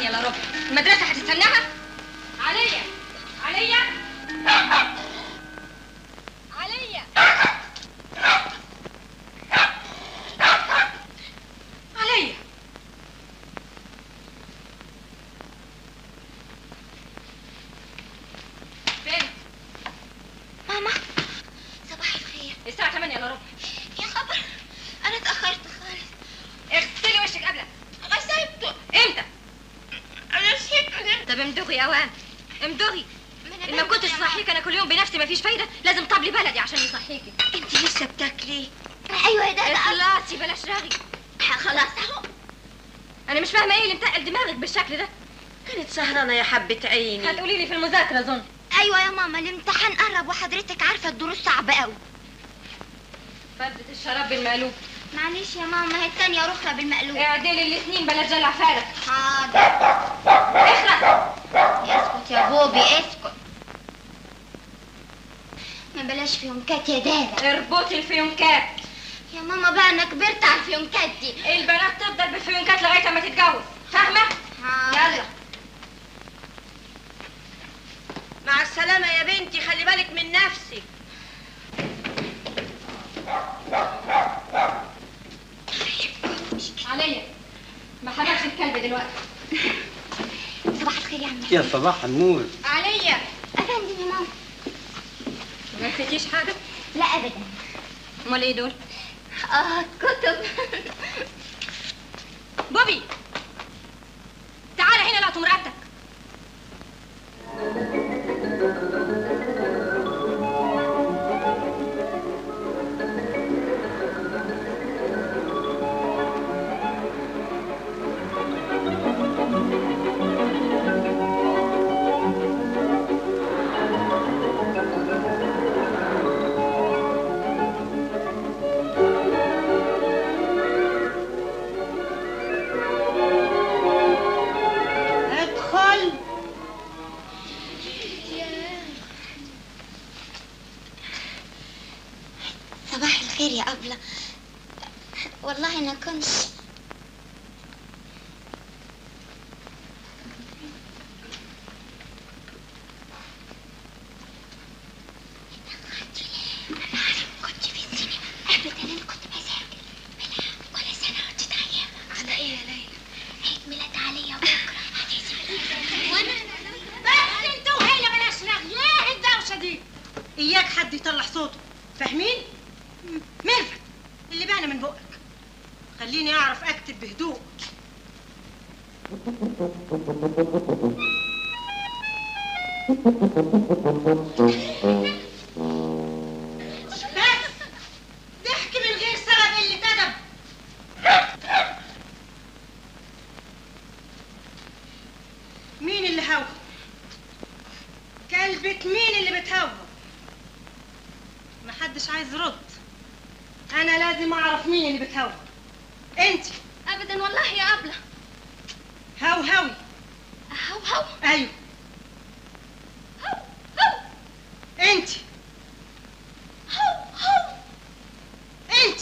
8 الا ربع المدرسه هتستناها عليا عليا عليا عليا فين ماما صباح الخير الساعه 8 الا ربع يا خبر انا اتاخرت خالص اغسلي وشك قبلها غسلته امتى انا شكرا طب امدغي يا وان امدغي ما أنا ان ما بمدغ كنتش يا ماما. صحيك انا كل يوم بنفسي مفيش فايده لازم طبلي بلدي عشان يصحيكي انت لسه بتاكلي ايوه ده ده اخلصي بلاش رغي خلاص اهو انا مش فاهمه ايه اللي متقل دماغك بالشكل ده كانت سهرانة يا حبة عيني هتقولي لي في المذاكره اظن ايوه يا ماما الامتحان قرب وحضرتك عارفه الدروس صعبه قوي فردة الشراب بالمقلوب معلش يا ماما هي التانية رخرة بالمقلوب اعدلي الاثنين بلا جلع فارغ حاضر اخرس اسكت يا بوبي اسكت ما بلاش فيونكات يا دادا اربطي الفيونكات يا ماما بقى انا كبرت على الفيونكات دي البنات تفضل بالفيونكات لغايه ما تتجوز فاهمه حاضر يلا مع السلامة يا بنتي خلي بالك من نفسك عليا ما حبكش الكلب دلوقتي صباح الخير يا عم يا صباح النور عليا افندم يا ماما ما نسيتيش حاجه لا ابدا امال ايه دول اه كتب بوبي تعالى هنا لا رقبتك ادخل صباح الخير يا أبلة والله أنا كنت أنا عارف كنت في السينما أبدا أنا كنت بذاكر بلا كل سنة وأنت طيبة على إيه يا ليلى؟ عيد ميلاد عليا بكرة هتسمعي وأنا بس انت وهي بلاش رغي ايه الدوشة دي اياك حد يطلع صوته فاهمين م- ميرفت اللي بانا من بقك خليني اعرف اكتب بهدوء بس ضحك من غير سبب اللي تدب مين اللي هوى كلبة مين اللي بتهوى محدش عايز يرد انا لازم اعرف مين اللي بتهوى انت أبدا والله يا أبلة هو هوي هو هو ايوه هو هو انت هو هو انت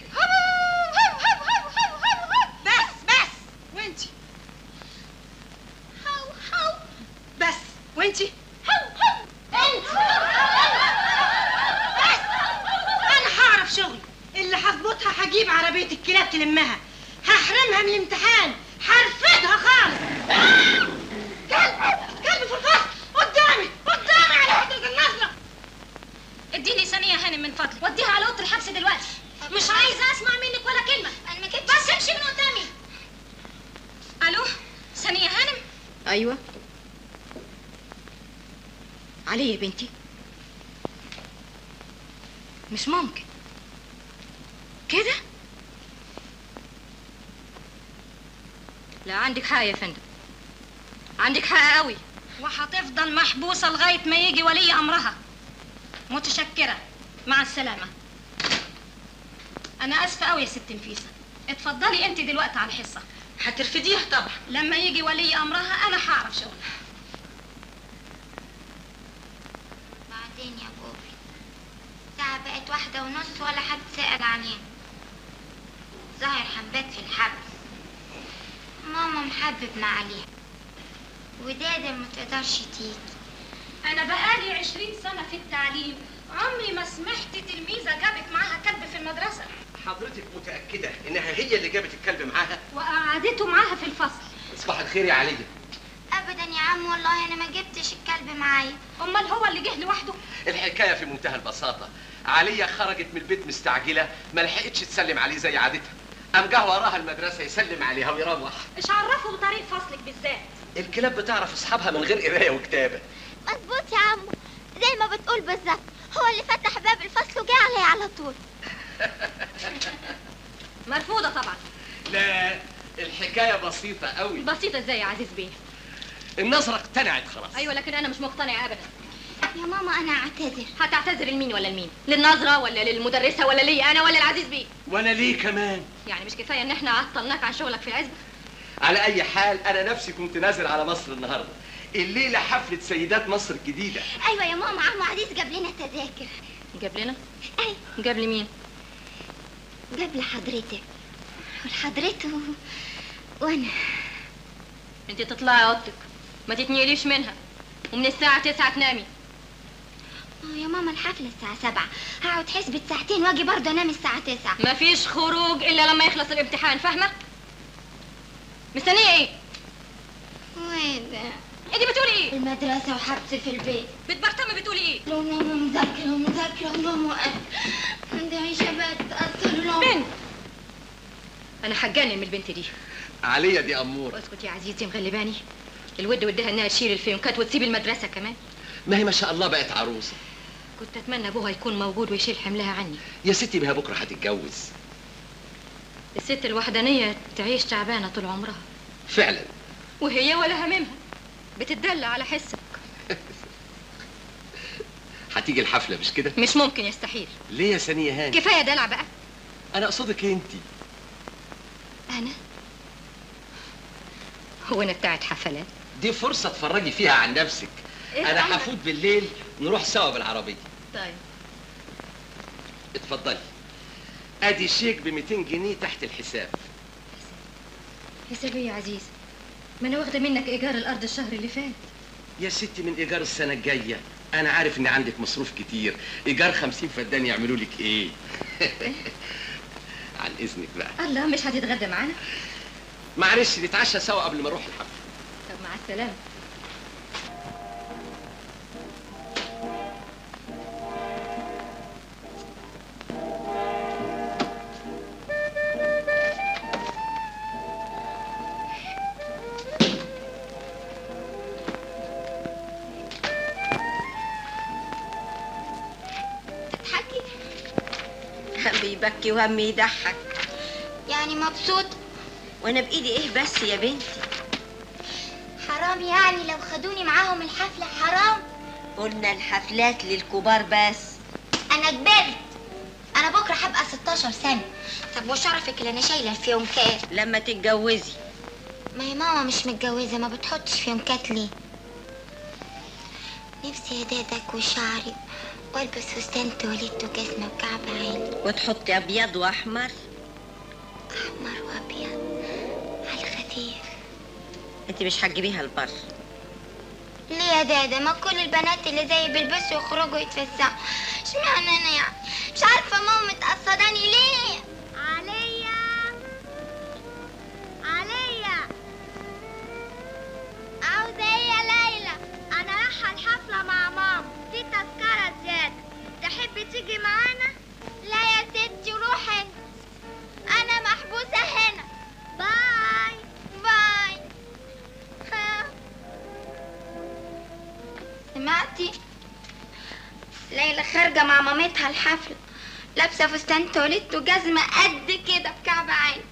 بس بس وانت بس وانت انت بس انا هعرف شغلي اللي هظبطها هجيب عربية الكلاب تلمها هحرمها من الامتحان هرفدها خالص كلب كلب في الفصل قدامي قدامي على حدة النظرة اديني ثانيه هانم من فضلك وديها على اوضه الحبس دلوقتي مش عايزه اسمع منك ولا كلمه أنا ما كنتش بس امشي من قدامي الو ثانيه هانم ايوه علي يا بنتي مش ممكن كده لا عندك حق يا فندم عندك حق قوي وهتفضل محبوسه لغايه ما يجي ولي امرها متشكره مع السلامه انا اسفه قوي يا ست نفيسه اتفضلي انت دلوقتي على الحصه هترفديها طبعا لما يجي ولي امرها انا هعرف شغلها بعدين يا بوبي الساعة بقت واحدة ونص ولا حد سأل علينا ظاهر حبات في الحبس ماما محبب مع عليها ودادا ما تقدرش تيجي انا بقالي عشرين سنة في التعليم عمري ما سمحت تلميذة جابت معاها كلب في المدرسة حضرتك متأكدة إنها هي اللي جابت الكلب معاها؟ وقعدته معاها في الفصل صباح الخير يا علي ابدا يا عم والله انا ما جبتش الكلب معايا امال هو اللي جه لوحده الحكاية في منتهى البساطة عليا خرجت من البيت مستعجلة ما لحقتش تسلم عليه زي عادتها قام جه وراها المدرسة يسلم عليها ويروح ايش عرفه طريق فصلك بالذات الكلاب بتعرف أصحابها من غير قراية وكتابة مظبوط يا عمو زي ما بتقول بالظبط هو اللي فتح باب الفصل وجه عليا على طول مرفوضة طبعا لا الحكاية بسيطة قوي بسيطة ازاي يا عزيز بيه النظرة اقتنعت خلاص ايوه لكن انا مش مقتنعة ابدا يا ماما انا اعتذر هتعتذر لمين ولا لمين للنظرة ولا للمدرسة ولا لي انا ولا العزيز بيه وأنا ليه كمان يعني مش كفاية ان احنا عطلناك عن شغلك في العزبة على أي حال أنا نفسي كنت نازل على مصر النهاردة الليلة حفلة سيدات مصر الجديدة ايوه يا ماما عمو عزيز جاب لنا تذاكر جاب لنا اي جاب لي مين جاب لحضرتك ولحضرته وانا انت تطلعي اوضتك ما تتنقليش منها ومن الساعة تسعة تنامي اه يا ماما الحفلة الساعة سبعة هقعد حسبة ساعتين واجي برضه انام الساعة تسعة مفيش خروج الا لما يخلص الامتحان فاهمة مستنية ايه وين ده؟ انت بتقولي ايه المدرسة وحبس في البيت بتبرطمي بتقولي ايه لو ماما مذاكرة ومذاكرة وماما قد عندي عيشة بقى تأثر لو بنت انا هتجنن من البنت دي عليا دي أمور واسكت يا عزيزي مغلباني الود ودها انها تشيل الفيونكات وتسيب المدرسة كمان ما هي ما شاء الله بقت عروسة كنت اتمنى ابوها يكون موجود ويشيل حملها عني يا ستي بها بكرة هتتجوز الست الوحدانية تعيش تعبانة طول عمرها فعلا وهي ولا هممها بتدلع على حسك هتيجي الحفلة مش كده؟ مش ممكن يستحيل ليه يا سنية هاني؟ كفاية دلع بقى أنا أقصدك أنت انا هو انا بتاعت حفلات دي فرصة تفرجي فيها عن نفسك إيه أنا عمرك؟ هفوت بالليل نروح سوا بالعربية طيب اتفضلي ادي شيك ب 200 جنيه تحت الحساب حسابي يا عزيز ما انا واخده منك ايجار الارض الشهر اللي فات يا ستي من ايجار السنه الجايه انا عارف ان عندك مصروف كتير ايجار 50 فدان يعملوا لك ايه عن اذنك بقى الله مش هتتغدى معانا معلش نتعشى سوا قبل ما اروح الحفله طب مع السلامه تضحكي هم يبكي وهم يضحك يعني مبسوط وانا بايدي ايه بس يا بنتي حرام يعني لو خدوني معاهم الحفلة حرام قلنا الحفلات للكبار بس انا كبرت انا بكرة هبقى 16 سنة طب وشرفك اللي انا شايلة الفيونكات لما تتجوزي ما هي ماما مش متجوزة ما بتحطش فيونكات ليه نفسي هدادك وشعري والبس فستان توليت وجزمة وكعب عالي وتحطي ابيض واحمر احمر وابيض على الخفيف انت مش هتجيبيها البر ليه يا دادا ما كل البنات اللي زيي بيلبسوا يخرجوا يتفسحوا اشمعنى انا يعني مش عارفه ماما متقصداني ليه عليا عليا عاوزه ايه يا ليلى انا رايحه الحفله مع ماما في تذكره زياده تحبي تيجي معانا لا يا ستي روحي انت انا محبوسه هنا باي باي ها. سمعتي ليلى خارجة مع مامتها الحفلة لابسة فستان توليت وجزمة قد كده بكعب عالي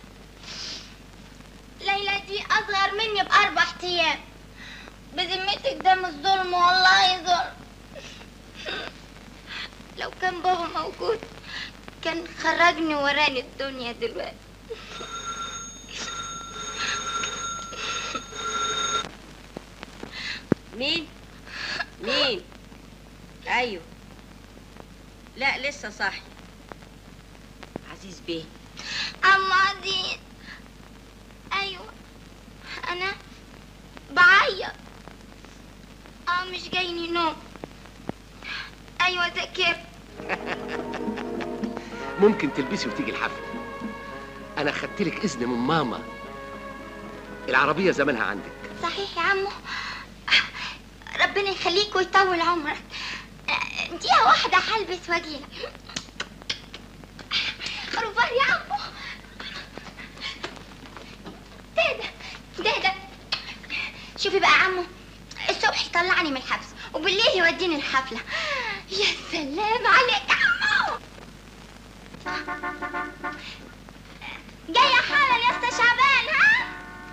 ليلى دي أصغر مني بأربع أيام بذمتك ده مش ظلم والله ظلم لو كان بابا موجود كان خرجني وراني الدنيا دلوقتي مين مين ايوه لا لسه صاحي عزيز بيه أما عزيز أيوة أنا بعيط اه مش جايني نوم ايوه ذاكرت ممكن تلبسي وتيجي الحفله انا خدت لك اذن من ماما العربيه زمانها عندك صحيح يا عمو ربنا يخليك ويطول عمرك دقيقة واحدة هلبس واجيلك خروفار يا عمو ده ده ده ده شوفي بقى يا عمو الصبح يطلعني من الحبس وبالليل يوديني الحفلة يا سلام عليك يا عمو جاية حالا يا اسطى شعبان ها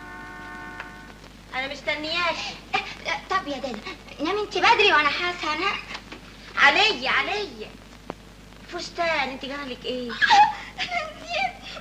انا مستنياك طب يا دادا نامي انت بدري وانا حاسه انا عليا عليا فستان انت جالك ايه انا نسيت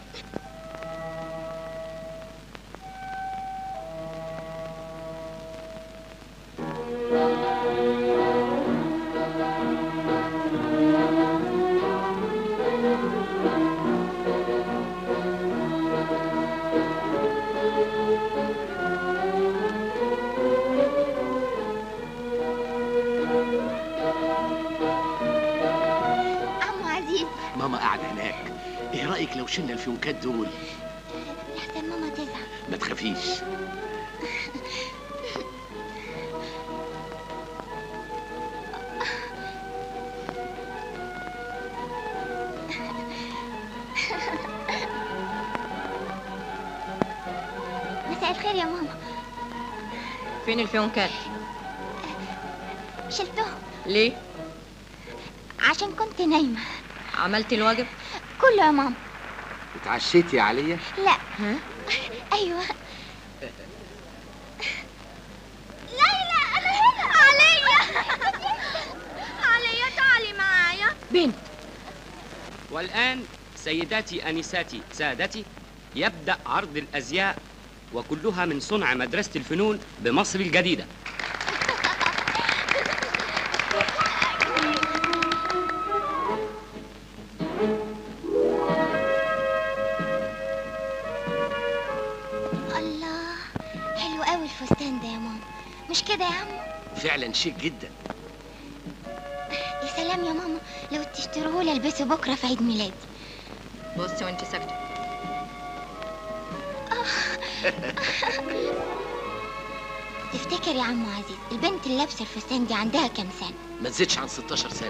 عمو عزيز ماما قاعده هناك ايه رايك لو شلنا الفيونكات دول لحسن ماما تزعل ما تخافيش مساء الخير يا ماما فين الفيونكات شلتهم ليه عشان كنت نايمه عملتي الواجب كله يا ماما اتعشيتي يا عليا لا ايوه ليلى انا هنا عليا عليا تعالي معايا بنت والآن سيداتي أنساتي سادتي يبدأ عرض الأزياء وكلها من صنع مدرسة الفنون بمصر الجديدة الله حلو قوي الفستان ده يا ماما مش كده يا عمو فعلا شيك جدا يا سلام يا ماما لو تشتروه لي البسه بكره في عيد ميلادي بصي وانت ساكته تفتكر يا عمو عزيز البنت اللي لابسه الفستان دي عندها كام سنه ما تزيدش عن 16 سنه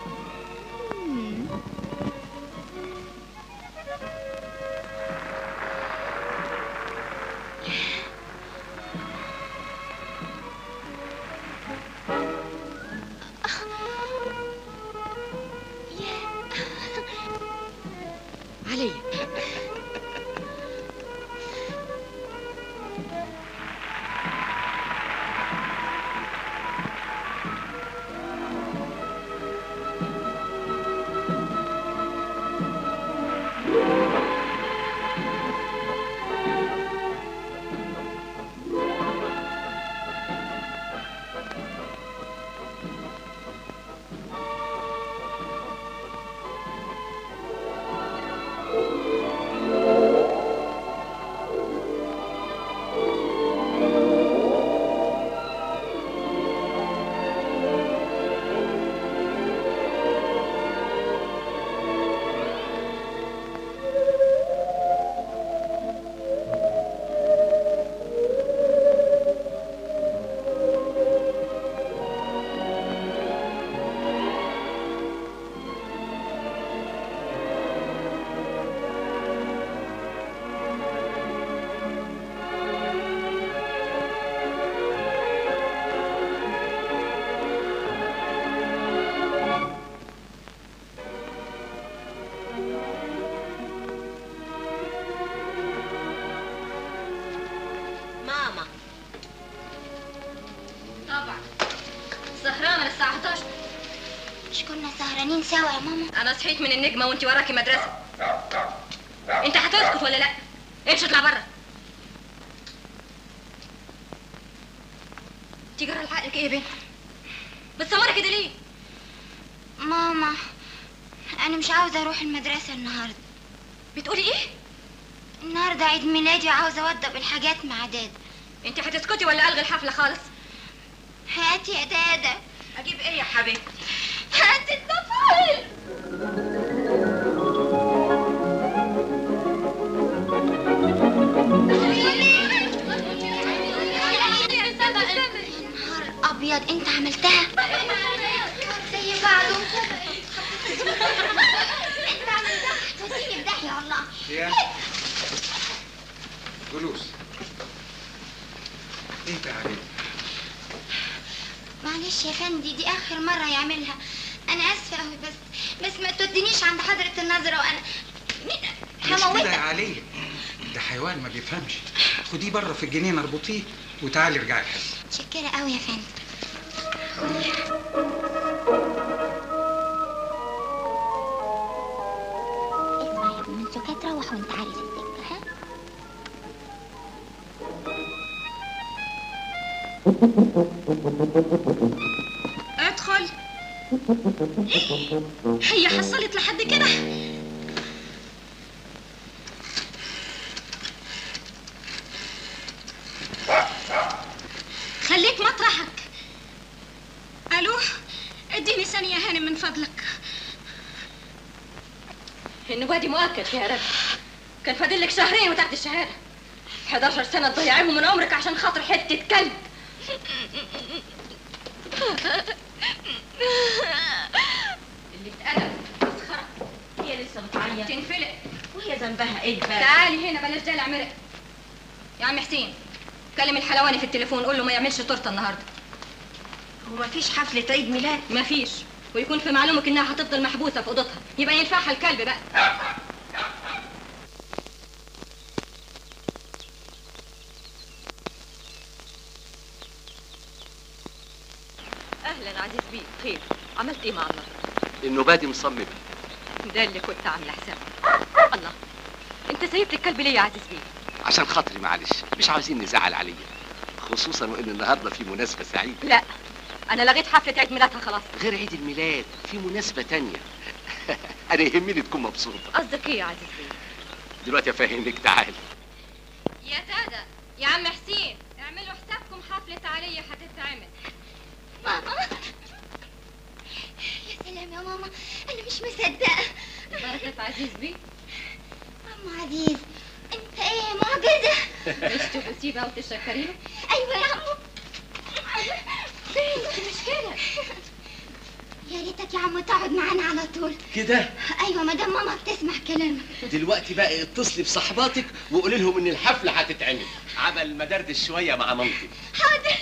عليا ماما طبعا سهرانه للساعه 11 مش كنا سهرانين سوا يا ماما انا صحيت من النجمه وانت وراكي مدرسه انت هتسكت ولا لا امشي اطلع بره تجرى لحقك ايه يا بنت بتصوري كده ليه ماما انا مش عاوزه اروح المدرسه النهارده بتقولي ايه النهارده عيد ميلادي وعاوزه اوضب الحاجات مع داد انت هتسكتي ولا الغي الحفله خالص هاتي يا دادا اجيب ايه يا حبيبتي هاتي الطفل نهار ابيض انت عملتها زي بعضه انت عملتها هتوديني في داهيه والله يا جلوس انت عليك معلش يا فندي دي اخر مره يعملها انا اسفه قوي بس بس ما تودينيش عند حضره النظره وانا مين مش كده يا هموتك علي ده حيوان ما بيفهمش خديه بره في الجنينه اربطيه وتعالي ارجعي الحصه متشكره قوي يا فندم اسمع يا ابني من سكات تروح وانت عارف السكه ها ادخل هي حصلت لحد كده خليك مطرحك الو اديني ثانيه هانم من فضلك النوادي مؤكد يا رب كان فاضل لك شهرين وتاخدي الشهاده 11 سنه تضيعيهم من عمرك عشان خاطر حته كلب اللي اتقلب مسخره هي لسه بتعيط تنفلق وهي ذنبها ايه بقى تعالي هنا بلاش دلع مرق يا عم حسين كلم الحلواني في التليفون قول له ما يعملش تورته النهارده هو مفيش حفله عيد ميلاد مفيش ويكون في معلومك انها هتفضل محبوسه في اوضتها يبقى ينفعها الكلب بقى اهلا عزيز بيه خير عملت ايه مع النهر النبادي مصممه ده اللي كنت عامله حسابه الله انت سايب الكلب ليه يا عزيز بيه عشان خاطري معلش مش عاوزين نزعل عليا خصوصا وان النهارده في مناسبه سعيده لا انا لغيت حفله عيد ميلادها خلاص غير عيد الميلاد في مناسبه تانية انا يهمني تكون مبسوطه قصدك ايه يا عزيز بيه دلوقتي افهمك تعالي يا سادة يا عم حسين اعملوا حسابكم حفلة عليا هتتعمل ماما يا سلام يا ماما انا مش مصدقه بركة عزيز بيه عمو عزيز انت ايه معجزه مش تبوسيه بقى وتشكري له ايوه يا عمو مش كده يا ريتك يا عمو تقعد معانا على طول كده ايوه مدام ماما بتسمع كلامك دلوقتي بقى اتصلي بصحباتك وقولي لهم ان الحفله هتتعمل عمل مدردش شويه مع مامتي حاضر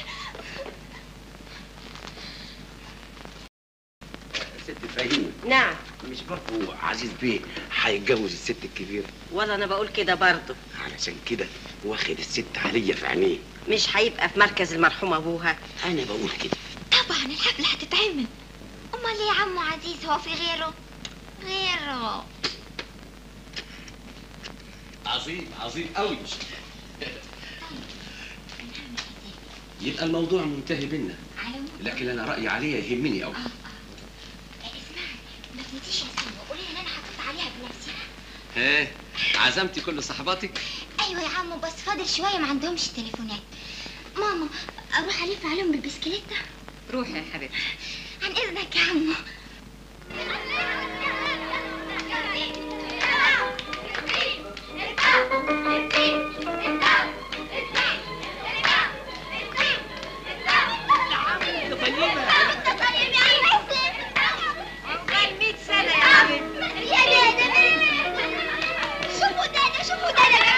ست فهيمه نعم مش برضه عزيز بيه هيتجوز الست الكبيره ولا انا بقول كده برضه علشان كده واخد الست عليا في عينيه مش هيبقى في مركز المرحوم ابوها انا بقول كده طبعا الحفله هتتعمل امال ليه يا عمو عزيز هو في غيره غيره عظيم عظيم قوي يبقى الموضوع منتهي بينا على مو لكن انا رايي عليها يهمني قوي اسمعي ما تنسيش يا سلمى قولي ان انا حطيت عليها بنفسي ها عزمتي كل صحباتك ايوه يا عمو بس فاضل شويه ما عندهمش تليفونات ماما اروح الف عليهم بالبسكليته روحي يا حبيبتي عن اذنك يا عمو شوفوا دادا شوفوا دادا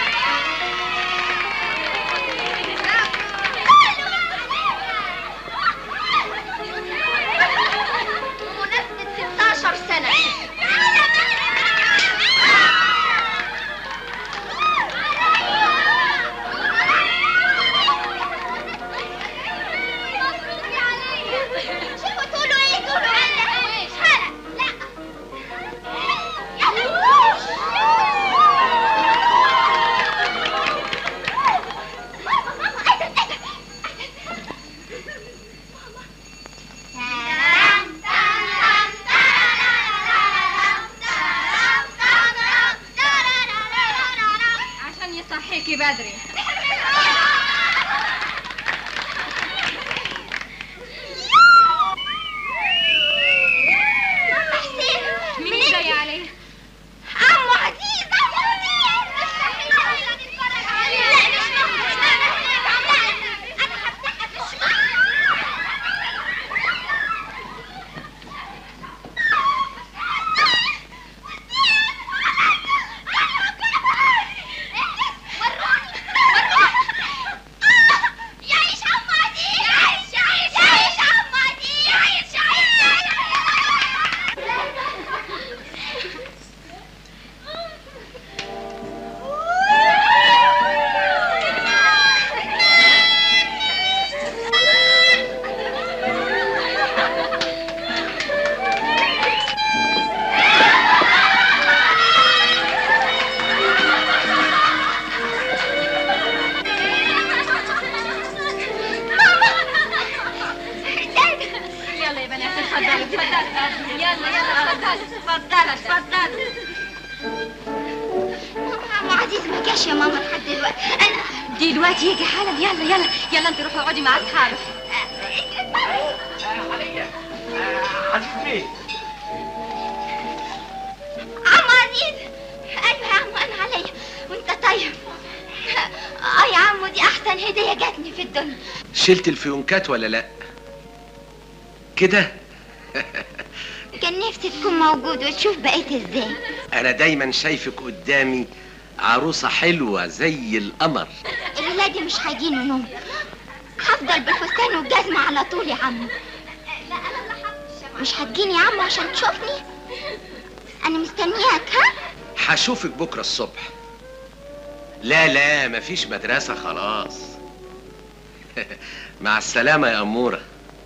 يلا يلا اتفضلي اتفضلي اتفضلي عمو عزيز ما جاش يا ماما لحد دلوقتي انا دلوقتي يجي حالا يلا يلا يلا انت روحي اقعدي مع اصحابك عليا عزيز بيه عمو عزيز ايوه يا عمو انا عليا وانت طيب اه يا عمو دي احسن هديه جاتني في الدنيا شلت الفيونكات ولا لا كده كان نفسي تكون موجود وتشوف بقيت ازاي انا دايما شايفك قدامي عروسة حلوة زي القمر الليله دي مش هيجيني نوم هفضل بالفستان والجزمه على طول يا عمو مش هتجيني يا عمو عشان تشوفني انا مستنياك ها هشوفك بكرة الصبح لا لا مفيش مدرسة خلاص مع السلامة يا أمورة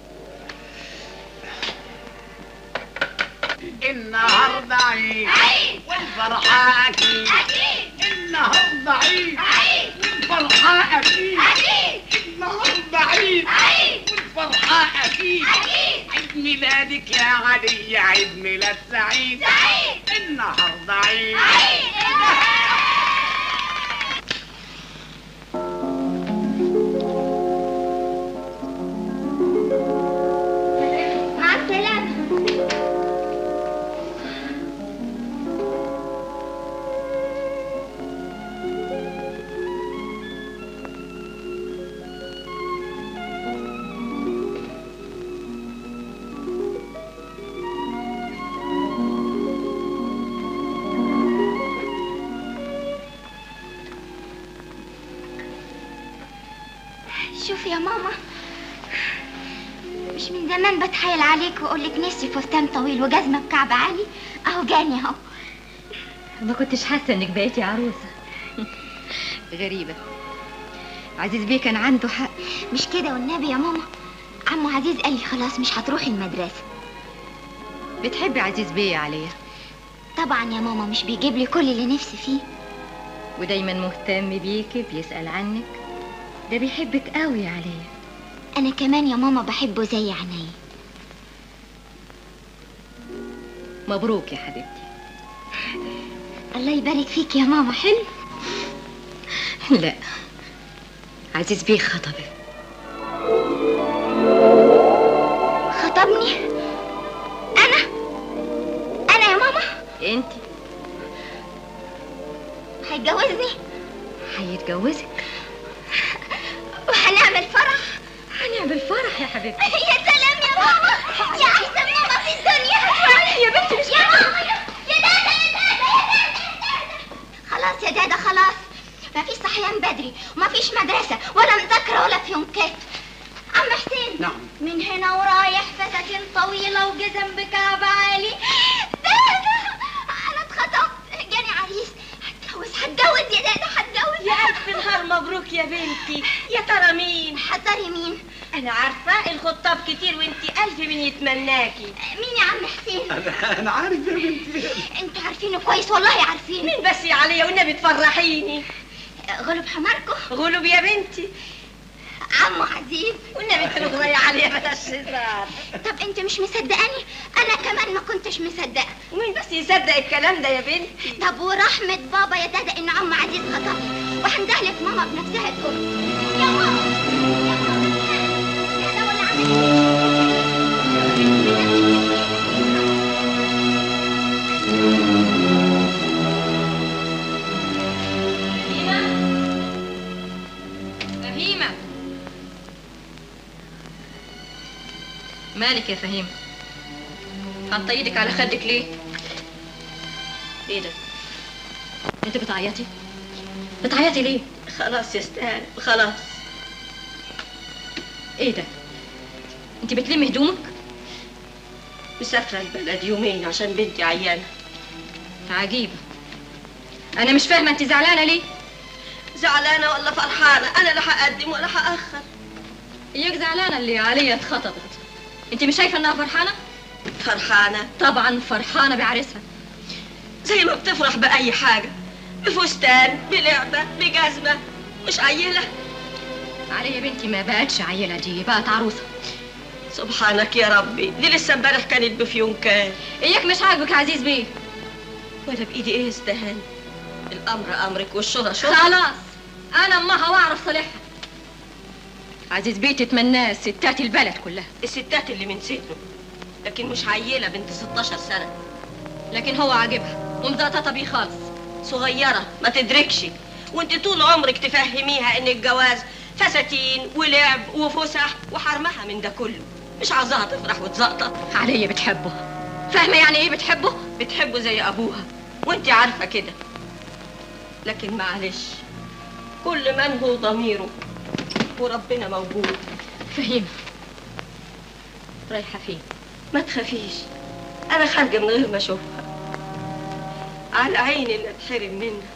النهارده عيد والفرحة أكيد النهارده عيد والفرحة أكيد النهارده عيد والفرحة أكيد عيد ميلادك يا علي عيد ميلاد سعيد النهارده عيد مع السلامه شوف يا ماما مش من زمان بتحايل عليك واقول لك نفسي فستان طويل وجزمه بكعب عالي اهو جاني اهو ما كنتش حاسه انك بقيتي عروسه غريبه عزيز بيه كان عنده حق مش كده والنبي يا ماما عمو عزيز قال لي خلاص مش هتروحي المدرسه بتحبي عزيز بيه يا عليا طبعا يا ماما مش بيجيب لي كل اللي نفسي فيه ودايما مهتم بيكي بيسأل عنك ده بيحبك قوي يا عليا انا كمان يا ماما بحبه زي عينيا مبروك يا حبيبتي الله يبارك فيك يا ماما حلو لا عزيز بيه خطبك خطبني انا انا يا ماما انت هيتجوزني هيتجوزك وهنعمل فرح هنعمل فرح يا حبيبتي يا سلام يا ماما يا احسن ماما في الدنيا يا بنتي مش يا ماما يا يا دادا يا دادا يا دادا يا دادا خلاص يا دادا خلاص مفيش صحيان بدري ومفيش مدرسة ولا مذاكرة ولا فيونكات عم حسين نعم من هنا ورايح فساتين طويلة وجزم بكعب عالي دادا أنا اتخطبت جاني عريس هتجوز هتجوز يا دادا هتجوز يا ألف نهار مبروك يا بنتي يا ترى مين حذري مين أنا عارفة الخطاب كتير وانتي ألف من يتمناكي مين يا عم حسين انا انا عارف يا بنتي انتوا عارفينه كويس والله عارفين مين بس يا عليا والنبي تفرحيني غلب حماركم غلب يا بنتي عمو عزيز والنبي تلغى يا عليا بلاش هزار طب انت مش مصدقاني انا كمان ما كنتش مصدقه ومين بس يصدق الكلام ده يا بنتي طب ورحمه بابا يا دادا ان عم عزيز خطبني وهندهلك ماما بنفسها تقول يا ماما يا ماما دادا ولا عمل فهيمة مالك يا فهيمة حاطة ايدك على خدك ليه؟ ايه ده؟ انت بتعيطي؟ بتعيطي ليه؟ خلاص يا ستان خلاص ايه ده؟ انت بتلمي هدومك؟ مسافرة البلد يومين عشان بنتي عيانة عجيبة انا مش فاهمة انت زعلانة ليه؟ زعلانة ولا فرحانة أنا لا هقدم ولا هأخر اياك زعلانة اللي عليا اتخطبت انت مش شايفة انها فرحانة؟ فرحانة طبعا فرحانة بعريسها زي ما بتفرح بأي حاجة بفستان بلعبة بجزمة مش عيلة عليا بنتي ما بقتش عيلة دي بقت عروسة سبحانك يا ربي دي لسه امبارح كانت بفيونكان اياك مش عاجبك يا عزيز بيه وانا بايدي ايه استهان الامر امرك والشرى شرى خلاص انا امها واعرف صالحها عزيز بيه تتمناه ستات البلد كلها الستات اللي من سنه لكن مش عيله بنت 16 سنه لكن هو عاجبها ومزقططه بيه خالص صغيره ما تدركش وانت طول عمرك تفهميها ان الجواز فساتين ولعب وفسح وحرمها من ده كله مش عاوزاها تفرح وتزقطط عليا بتحبه فاهمه يعني ايه بتحبه بتحبه زي ابوها وانت عارفه كده لكن معلش كل من هو ضميره وربنا موجود فهيمه رايحه فين ما تخافيش انا خارجه من غير ما اشوفها على عيني اللي اتحرم منها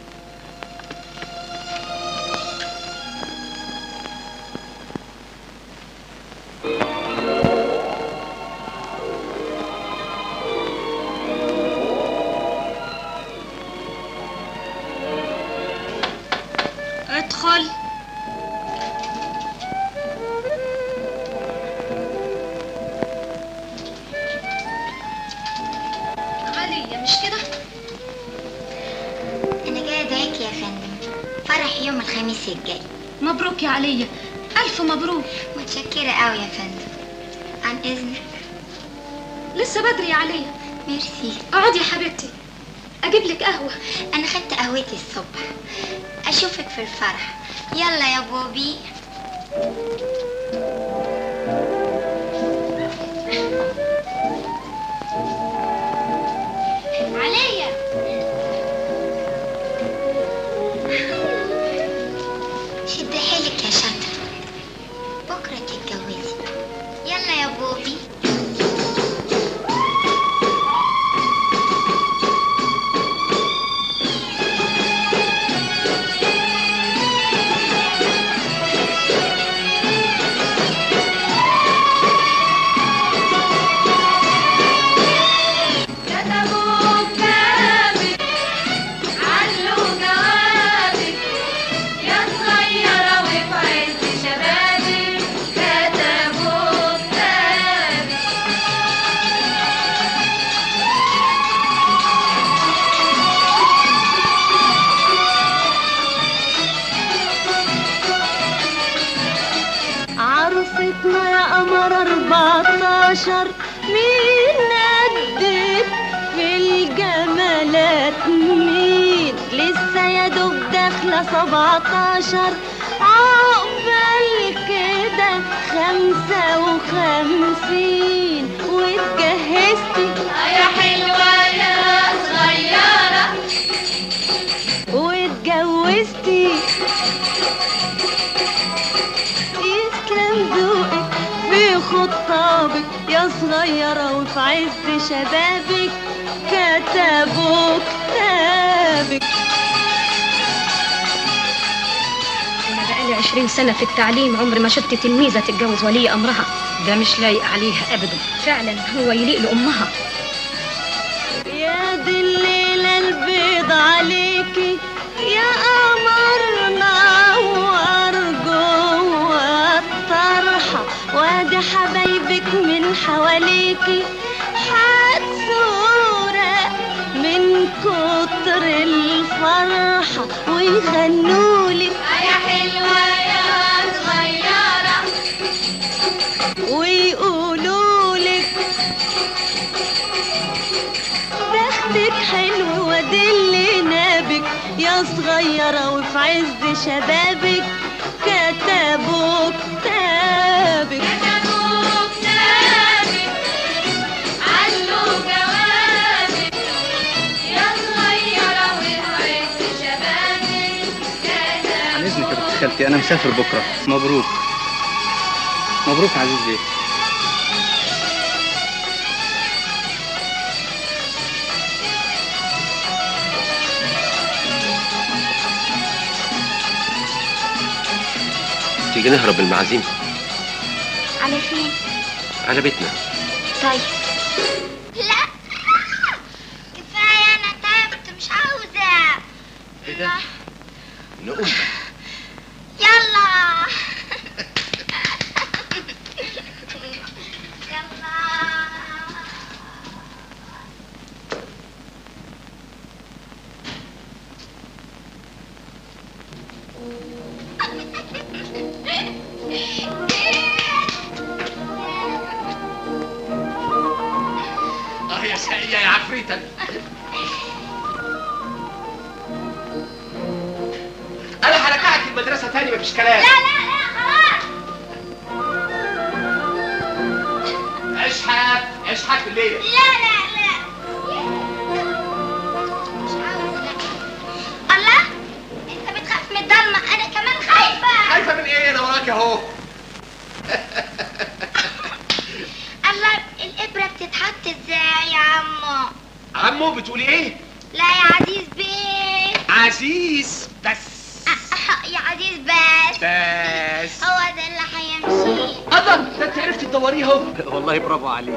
ادخل عليا مش كده انا جايه ادعيك يا فندم فرح يوم الخميس الجاي مبروك يا عليا الف مبروك متشكره قوي يا فندم عن اذنك لسه بدري يا عليا ميرسي اقعدي يا حبيبتي اجيب لك قهوه انا خدت قهوتي الصبح اشوفك في الفرح يلا يا بوبي عليا شد حيلك يا شاطر بكره تتجوزي يلا يا بوبي كتبوا كتابك علوا جوابك يا صغيرة وفي عز شبابك كتبوا كتابك عروستنا يا قمر 14 مين قدك في الجمالات مين لسه يا دوب داخله 17 عقبال كده خمسة وخمسين واتجهزتي يا حلوة يا صغيرة واتجوزتي يسلم ذوقك في خطابك يا صغيرة وفي عز شبابك كتبوا كتابك أنا بقالي عشرين سنة في التعليم عمري ما شفت تلميذة تتجوز ولي أمرها ده مش لايق عليها أبدا فعلا هو يليق لأمها يا دي الليلة البيض عليكي يا قمر نور جوه الطرحة وادي حبايبك من حواليكي حتسورة من كتر الفرحة ويغنولك يا حلوة يا صغيرة ويقولولك بختك حلو ودل نابك يا صغيرة وفي عز شبابك كتبوا كتابك كتبوا كتابك علوا جوابك يا صغيرة وفي عز شبابك كتبوا عن اذنك يا بنت خالتي انا مسافر بكره مبروك مبروك عزيز بيه تيجي نهرب بالمعازيم على فين على بيتنا طيب لا كفايه انا تعبت مش عاوزه ايه ده؟ نقوم يلا عفريتة انا هرجعك المدرسة تاني مفيش كلام لا لا لا خلاص اشحت اشحت بالليل لا لا لا مش عاوز لا الله انت بتخاف من الضلمه انا كمان خايفه خايفة من ايه انا وراك اهو الله الابره بتتحط ازاي يا عمو عمو بتقولي ايه لا يا عزيز بيه عزيز بس أح- يا عزيز بس بس هو ده اللي هيمشي الله ده انت عرفتي تدوريه اهو والله برافو عليك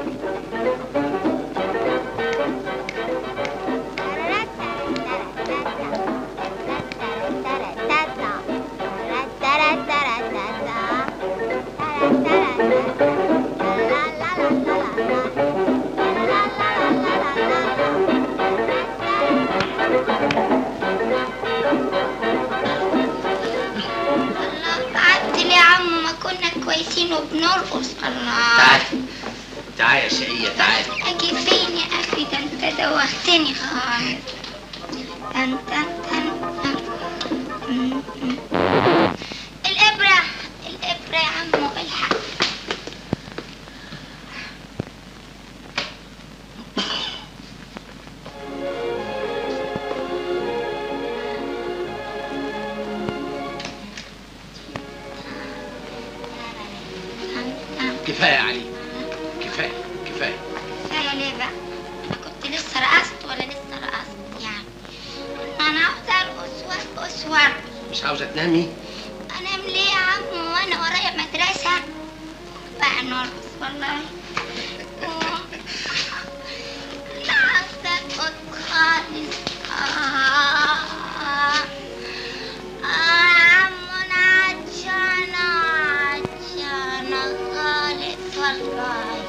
الله قعدت ليه يا عم ما كنا كويسين وبنرقص الله تعال تعال يا شقية تعال اجي فين يا اخي ده انت دوختني خالص تن تن تن تن. م- م. الابره الابره يا عمو الحق تن تن. كفاية يا علي كفاية كفاية كفايه ليه بقى انا كنت لسه رقصت ولا لسه رقصت يعني انا عاوزه ارقص وارقص وارقص مش عاوزة تنامي انام ليه يا عم وانا ورايا مدرسه بقى نرقص والله انا عاوزه ارقص خالص آه. آه يا عم انا عطشانه عطشانه خالص والله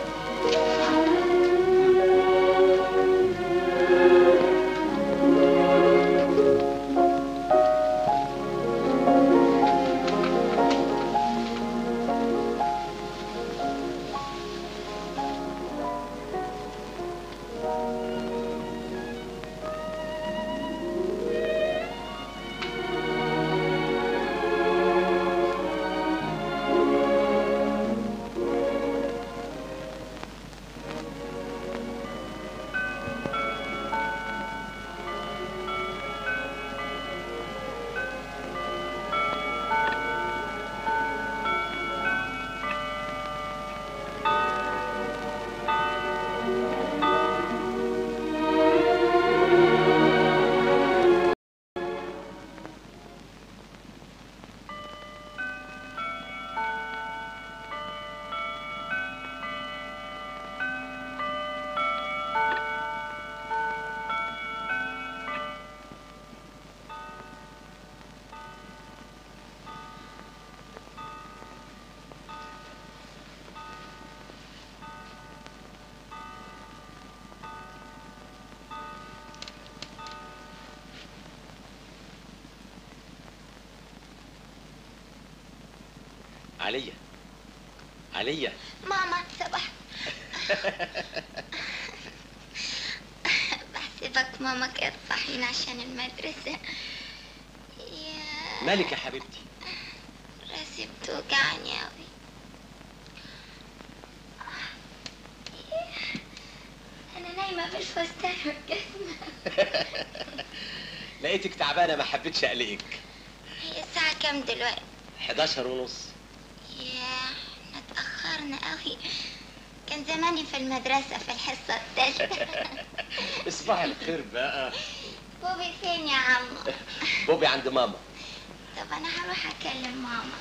عليا عليا ماما صباح بحسبك ماما كانت صاحيين عشان المدرسة يا مالك يا حبيبتي راسي بتوجعني أوي أنا نايمة بالفستان والجزمة لقيتك تعبانة ما حبيتش اقلقك هي الساعة كام دلوقتي؟ 11 ونص ياه احنا اتأخرنا أوي كان زماني في المدرسة في الحصة التالتة اصبح الخير بقى بوبي فين يا عم؟ بوبي عند ماما طب أنا هروح أكلم ماما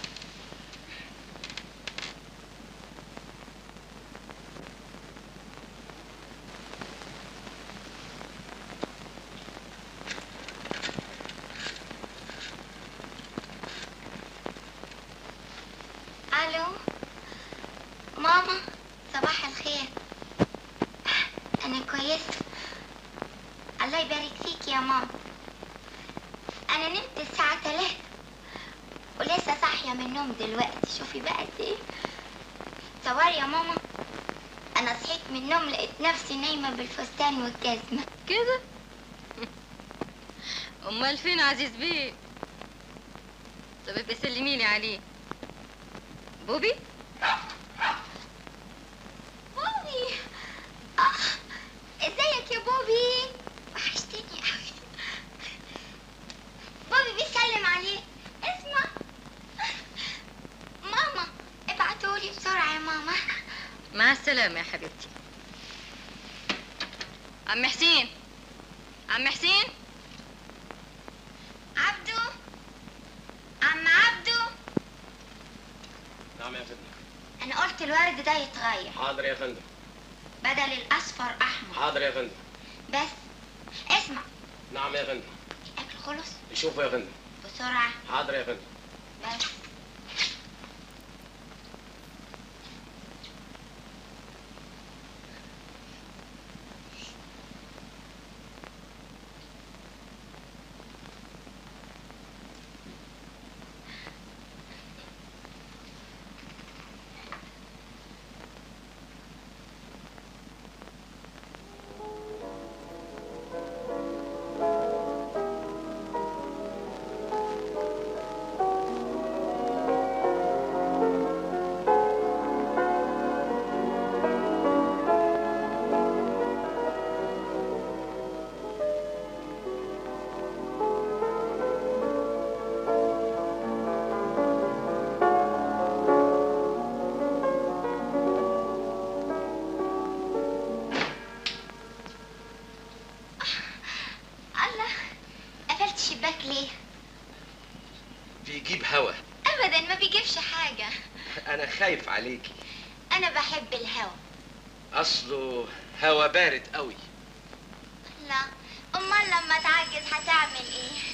ألو ماما صباح الخير أنا كويسة الله يبارك فيك يا ماما أنا نمت الساعة تلاتة ولسه صاحية من النوم دلوقتي شوفي بقى قد إيه تصوري يا ماما انا صحيت من النوم لقيت نفسي نايمه بالفستان والجزمه كده امال فين عزيز بيه طب ابقي سلمي لي عليه بوبي بوبي آه. ازيك يا بوبي وحشتني قوي بوبي بيسلم عليه اسمع ماما ابعتولي بسرعه يا ماما مع السلامة يا حبيبتي عم حسين عم حسين عبدو عم عبدو نعم يا فندم انا قلت الورد ده يتغير حاضر يا فندم بدل الاصفر احمر حاضر يا فندم بس اسمع نعم يا فندم الاكل خلص شوفوا يا فندم بسرعه حاضر يا فندم بس الله قفلت الشباك ليه بيجيب هوا ابدا ما بيجيبش حاجه انا خايف عليكي انا بحب الهوا اصله هوا بارد قوي لا امال لما تعجز هتعمل ايه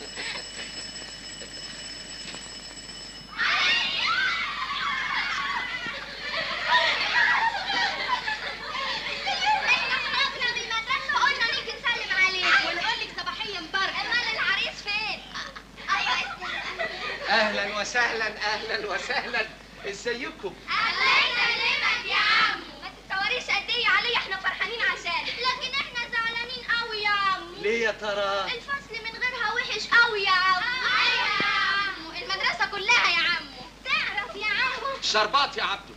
احنا خرجنا من المدرسه وقلنا نيجي نسلم عليك ونقول لك صباحيه مباركه امال العريس فين ايوه استنى اهلا وسهلا اهلا وسهلا ازيكم الله يسلمك يا عمو ما تتصوريش قد ايه عليا احنا فرحانين عشانك لكن احنا زعلانين قوي يا عمو ليه يا ترى الفصل من غيرها وحش قوي يا عمو ايوه يا عمو المدرسه كلها يا عمو تعرف يا عمو شربات يا عبدو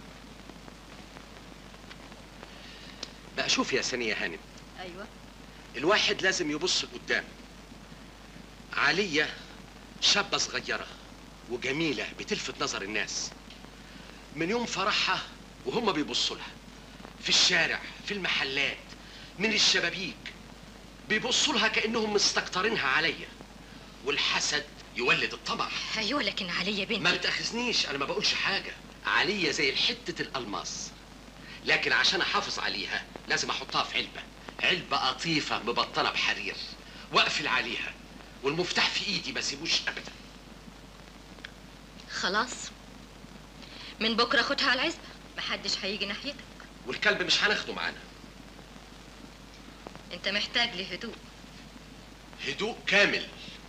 بقى شوف يا سنية هانم ايوه الواحد لازم يبص لقدام علية شابة صغيرة وجميلة بتلفت نظر الناس من يوم فرحها وهم بيبصوا لها في الشارع في المحلات من الشبابيك بيبصوا لها كأنهم مستكترينها عليا والحسد يولد الطمع ايوه لكن عليا بنتي ما بتاخذنيش انا ما بقولش حاجه عليا زي حته الالماس لكن عشان احافظ عليها لازم احطها في علبه علبه قطيفه مبطنه بحرير واقفل عليها والمفتاح في ايدي ما سيبوش ابدا خلاص من بكره خدها على العزبه محدش هيجي ناحيتك والكلب مش هناخده معانا انت محتاج لهدوء هدوء كامل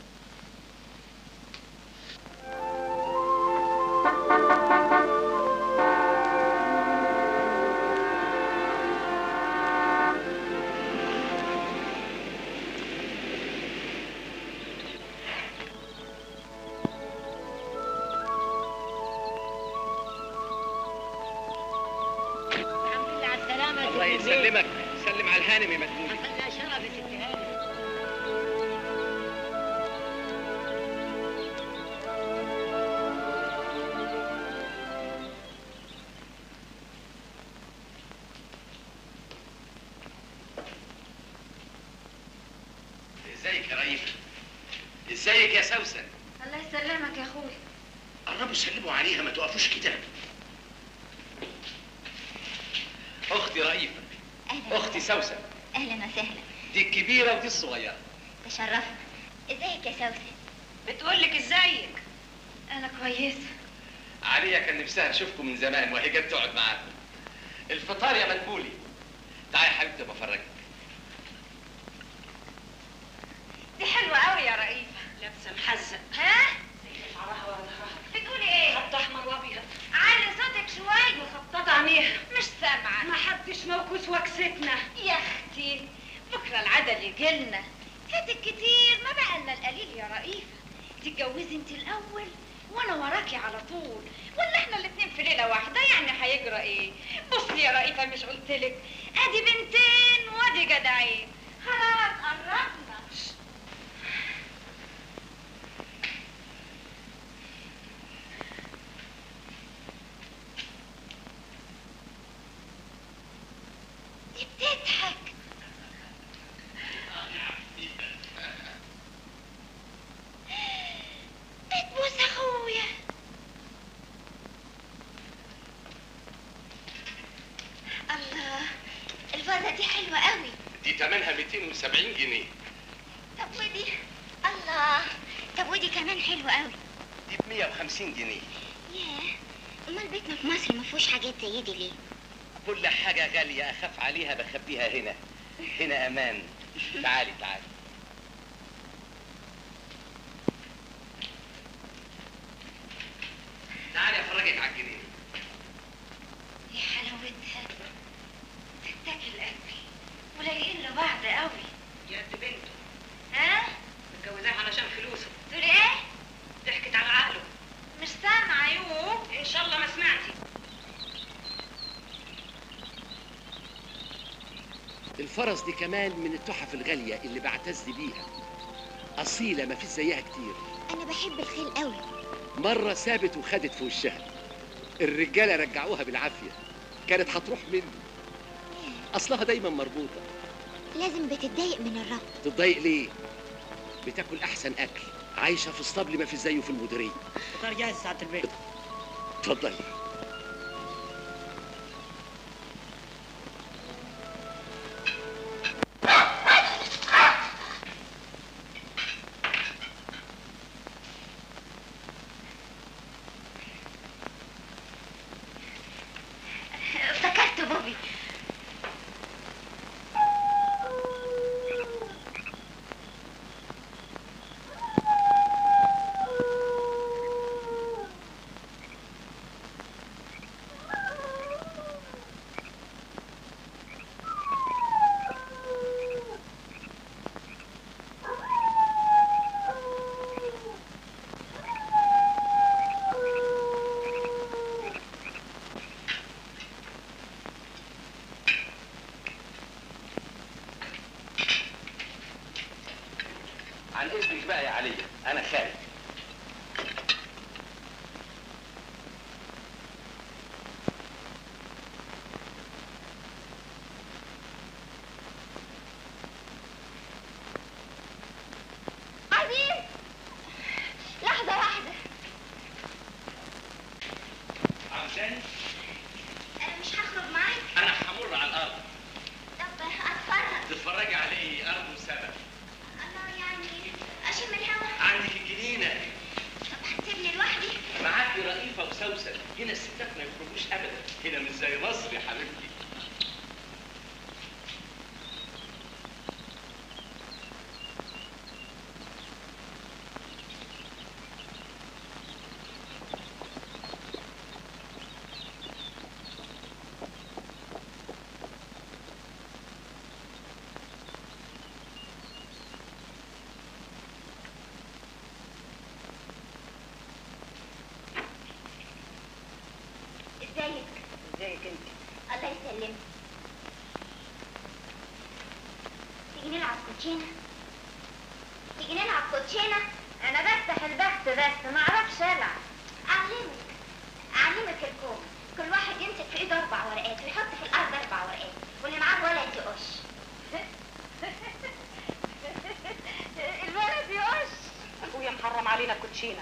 الحمد لله على السلامة يا الله ست البيت. يسلمك سلم على الهانم يا مدبولي الله شرف يا ست هانم ازيك يا رئيف ازيك يا سوسن الله يسلمك يا اخوي قربوا سلموا عليها ما توقفوش كده اختي رئيفه اهلا اختي سوسن اهلا وسهلا دي الكبيره ودي الصغيره تشرفنا ازيك يا سوسن بتقول لك ازيك انا كويسه عليا كان نفسها اشوفكم من زمان وهي جت تقعد معاكم الفطار يا مدبولي تعالي يا حبيبتي بفرجك دي حلوه قوي يا رئيفه لابسه محزق ها شعرها ورا ظهرها بتقولي ايه خط احمر وابيض علي صوتك شويه مخططه سامعاني مش سامعة ما حدش موكوس وكستنا يا اختي بكره العدل يجيلنا فاتك كتير ما بقى لنا القليل يا رئيفة تتجوزي انت الاول وانا وراكي على طول ولا احنا الاتنين في ليله واحده يعني هيجرى ايه بصي يا رئيفة مش قلتلك ادي بنتين وادي جدعين خلاص قربنا دي بتضحك بتبوس اخويا الله الفازة دي حلوة قوي دي تمنها 270 جنيه طب ودي الله طب ودي كمان حلوة قوي دي ب 150 جنيه ياه امال بيتنا في مصر ما فيهوش حاجات زي دي ليه كل حاجة غالية أخاف عليها بخبيها هنا هنا أمان تعالي تعالي تعالي أفرجك على الجنيه يا حلاوتها تتاكل اكل ولايقين لبعض قوي يا قد بنته ها متجوزاه علشان فلوسه تقول ايه ضحكت على عقله مش سامعة يوه ان شاء الله ما سمعتي الفرس دي كمان من التحف الغالية اللي بعتز بيها أصيلة ما فيش زيها كتير انا بحب الخيل قوي مرة سابت وخدت في وشها الرجالة رجعوها بالعافية كانت هتروح مني أصلها دايما مربوطة لازم بتتضايق من الربط تتضايق ليه؟ بتاكل أحسن أكل عايشة في اسطبل ما في زيه في المديرية فطار جاهز ساعة البيت اتفضلي افتكرت بوبي عن إذنك بقى يا علي أنا خارج عزيز لحظة واحدة عشان انا مش هخرج معاك أنا همر على الأرض طب اتفرج تتفرجي على إيه أرض وسبت انا يعني اشم الهوا عندك الجنينة طب هتسيبني لوحدي معاكي رئيفة وسوسن هنا الستات ما يخرجوش أبدا هنا مش زي مصر يا حبيبتي ازيك ازيك انت الله يسلمك تيجي نلعب كوتشينة تيجي نلعب كوتشينة انا بفتح البحث بس ما اعرفش العب اعلمك اعلمك الكوم كل واحد يمسك في ايده اربع ورقات ويحط في الارض اربع ورقات واللي معاه الولد يقش الولد يقش ابويا محرم علينا الكوتشينه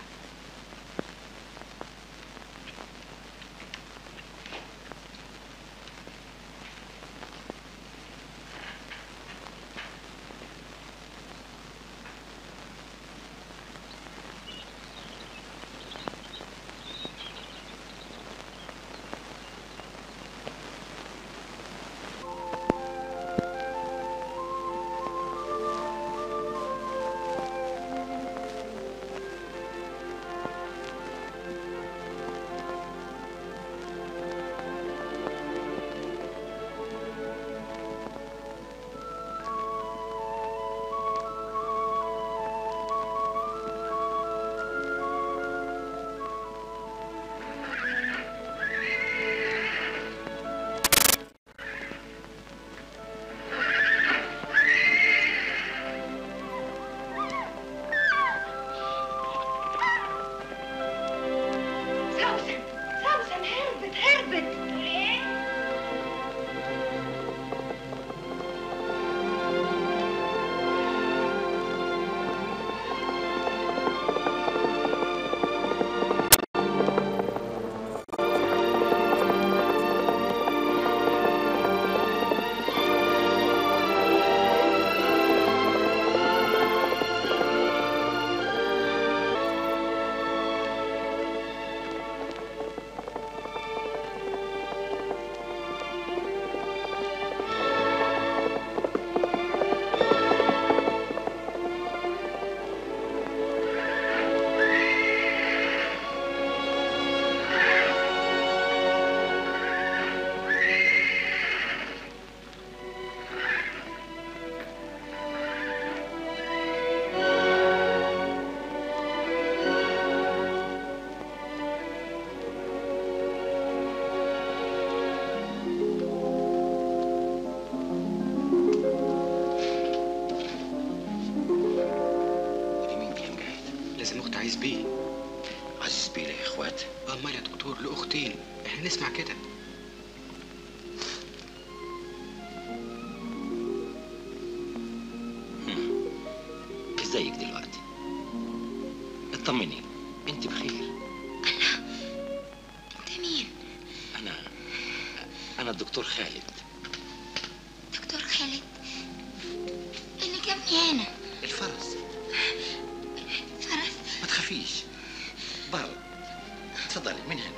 بيه عزيز بيه له اخوات امال يا دكتور له اختين احنا نسمع كده ازيك دلوقتي اطمني انت بخير انت مين انا انا الدكتور خالد دكتور خالد اللي جابني هنا الفرس فرس ما تخافيش بره اتفضلي من هنا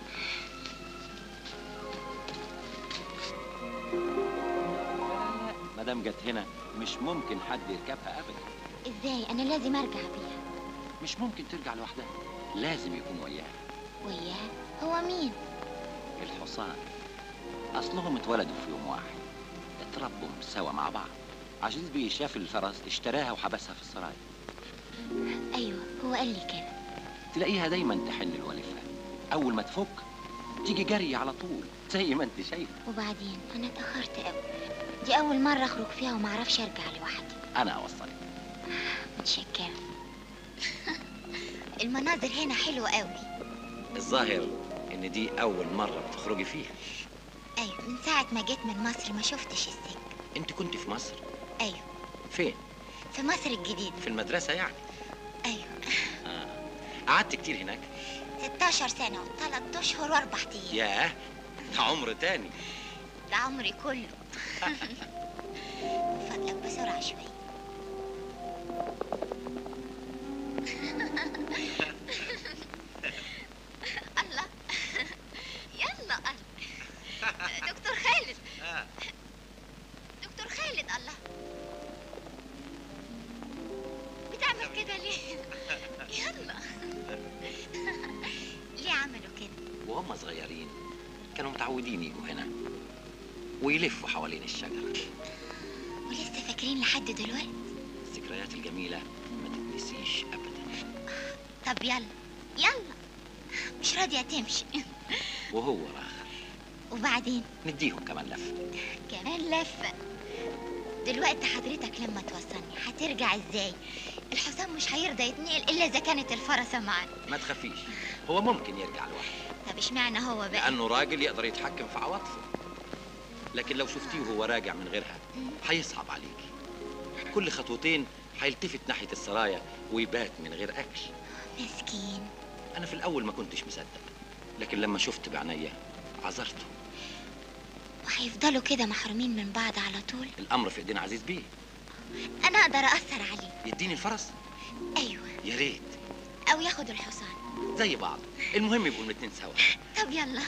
ما دام جت هنا مش ممكن حد يركبها ابدا ازاي انا لازم ارجع بيها مش ممكن ترجع لوحدها لازم يكون وياها وياه هو مين الحصان اصلهم اتولدوا في يوم واحد اتربوا سوا مع بعض عزيز بيه شاف الفرس اشتراها وحبسها في السراي ايوه هو قال لي كده تلاقيها دايما تحن لوالفها اول ما تفك تيجي جري على طول زي ما انت شايف وبعدين انا اتاخرت قوي دي اول مره اخرج فيها وما اعرفش ارجع لوحدي انا اوصلك متشكره المناظر هنا حلوه قوي الظاهر ان دي اول مره بتخرجي فيها ايوه من ساعه ما جيت من مصر ما شفتش السجن انت كنت في مصر ايوه فين في مصر الجديده في المدرسه يعني ايوه آه. قعدت كتير هناك 16 سنه وثلاث اشهر واربع ايام ياه ده عمر تاني ده عمري كله من فضلك بسرعه شويه الله يلا الله دكتور خالد دكتور خالد الله بتعمل كده ليه يلا ليه عملوا كده وهم صغيرين كانوا متعودين يجوا هنا ويلفوا حوالين الشجرة ولسه فاكرين لحد دلوقتي الذكريات الجميلة ما تتنسيش أبدا طب يلا يلا مش راضية تمشي وهو راخر وبعدين نديهم كمان لفة كمان لفة دلوقتي حضرتك لما توصلني هترجع ازاي الحصان مش هيرضى يتنقل الا اذا كانت الفرسة معانا ما تخافيش هو ممكن يرجع لوحده طب اشمعنى هو بقى لأنه راجل يقدر يتحكم في عواطفه لكن لو شفتيه وهو راجع من غيرها هيصعب عليكي كل خطوتين هيلتفت ناحية السرايا ويبات من غير أكل مسكين أنا في الأول ما كنتش مصدق لكن لما شفت بعينيا عذرته وهيفضلوا كده محرومين من بعض على طول الأمر في إيدين عزيز بيه انا اقدر اثر عليه يديني الفرس ايوه يا ريت او ياخد الحصان زي بعض المهم يبقوا الاتنين سوا طب يلا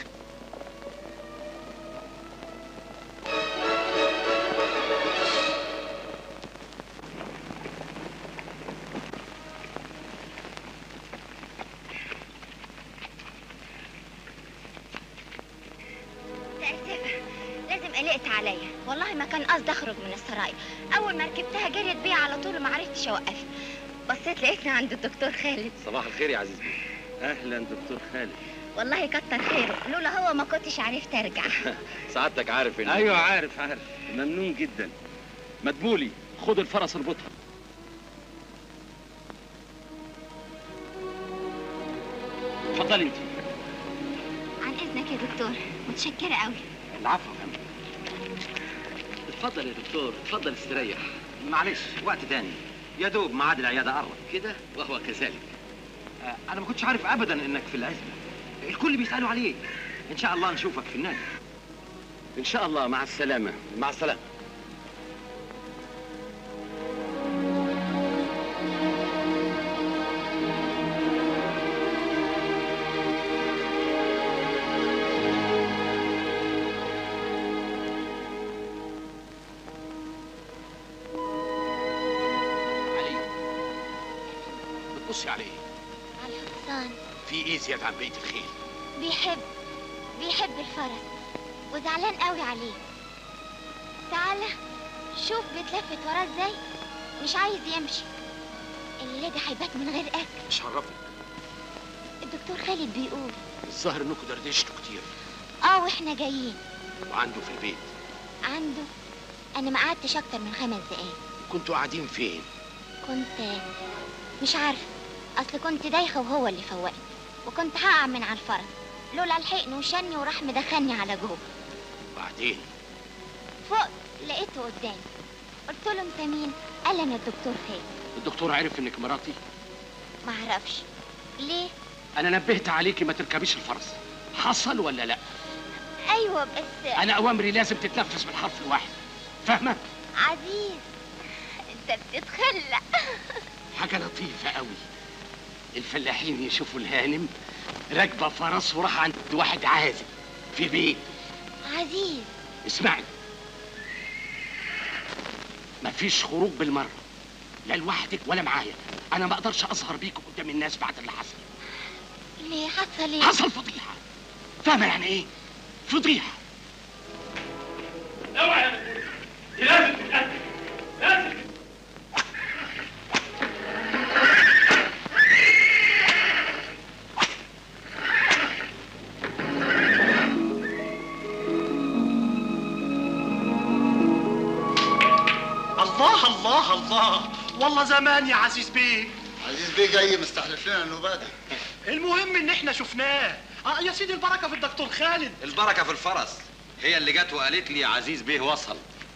متأسفة لازم قلقت عليا والله ما كان قصدي اخرج من السرايا اول ما ركبتها جريت بيها على طول وما عرفتش اوقفها بصيت لقيتني عند الدكتور خالد صباح الخير يا عزيز بيه اهلا دكتور خالد والله كتر خيره لولا هو ما كنتش عرفت ارجع سعادتك عارف إن ايوه عارف عارف ممنون جدا مدبولي خد الفرس اربطها اتفضلي انت عن اذنك يا دكتور متشكرة قوي العفو يا فندم اتفضل يا دكتور اتفضل استريح معلش وقت تاني يا دوب ميعاد العيادة قرب كده وهو كذلك آه، أنا ما كنتش عارف أبدا إنك في العزبة الكل بيسألوا عليك إن شاء الله نشوفك في النادي ان شاء الله مع السلامه مع السلامة علي بتبصي على ايه على الحصان في ايه زياده عن بقيه الخيل بيحب بيحب الفرس وزعلان قوي عليه تعالى شوف بيتلفت وراه ازاي مش عايز يمشي الليلة دي هيبات من غير اكل مش عرفك الدكتور خالد بيقول الظاهر انكم دردشتوا كتير اه واحنا جايين وعنده في البيت عنده انا ما قعدتش اكتر من خمس دقايق كنتوا قاعدين فين كنت مش عارفه اصل كنت دايخه وهو اللي فوقني وكنت هقع من على الفرس لولا لحقني وشني وراح مدخلني على جوه بعدين فوق لقيته قدامي قلت له انت مين قال انا الدكتور خالد الدكتور عرف انك مراتي ما اعرفش ليه انا نبهت عليكي ما تركبيش الفرس حصل ولا لا ايوه بس انا اوامري لازم تتنفذ بالحرف الواحد فاهمه عزيز انت بتتخلق حاجه لطيفه قوي الفلاحين يشوفوا الهانم راكبه فرس وراح عند واحد عازب في بيت عزيز اسمعي مفيش خروج بالمره لا لوحدك ولا معايا انا ما اقدرش اظهر بيكم قدام الناس بعد اللي حصل ليه حصل ايه حصل فضيحه فاهمه يعني ايه فضيحه اوعى دي لازم تتقتل لازم الله الله الله والله زمان يا عزيز بيه عزيز بيه جاي مستحلف لنا النوبات المهم ان احنا شفناه اه يا سيدي البركه في الدكتور خالد البركه في الفرس هي اللي جت وقالت لي عزيز بيه وصل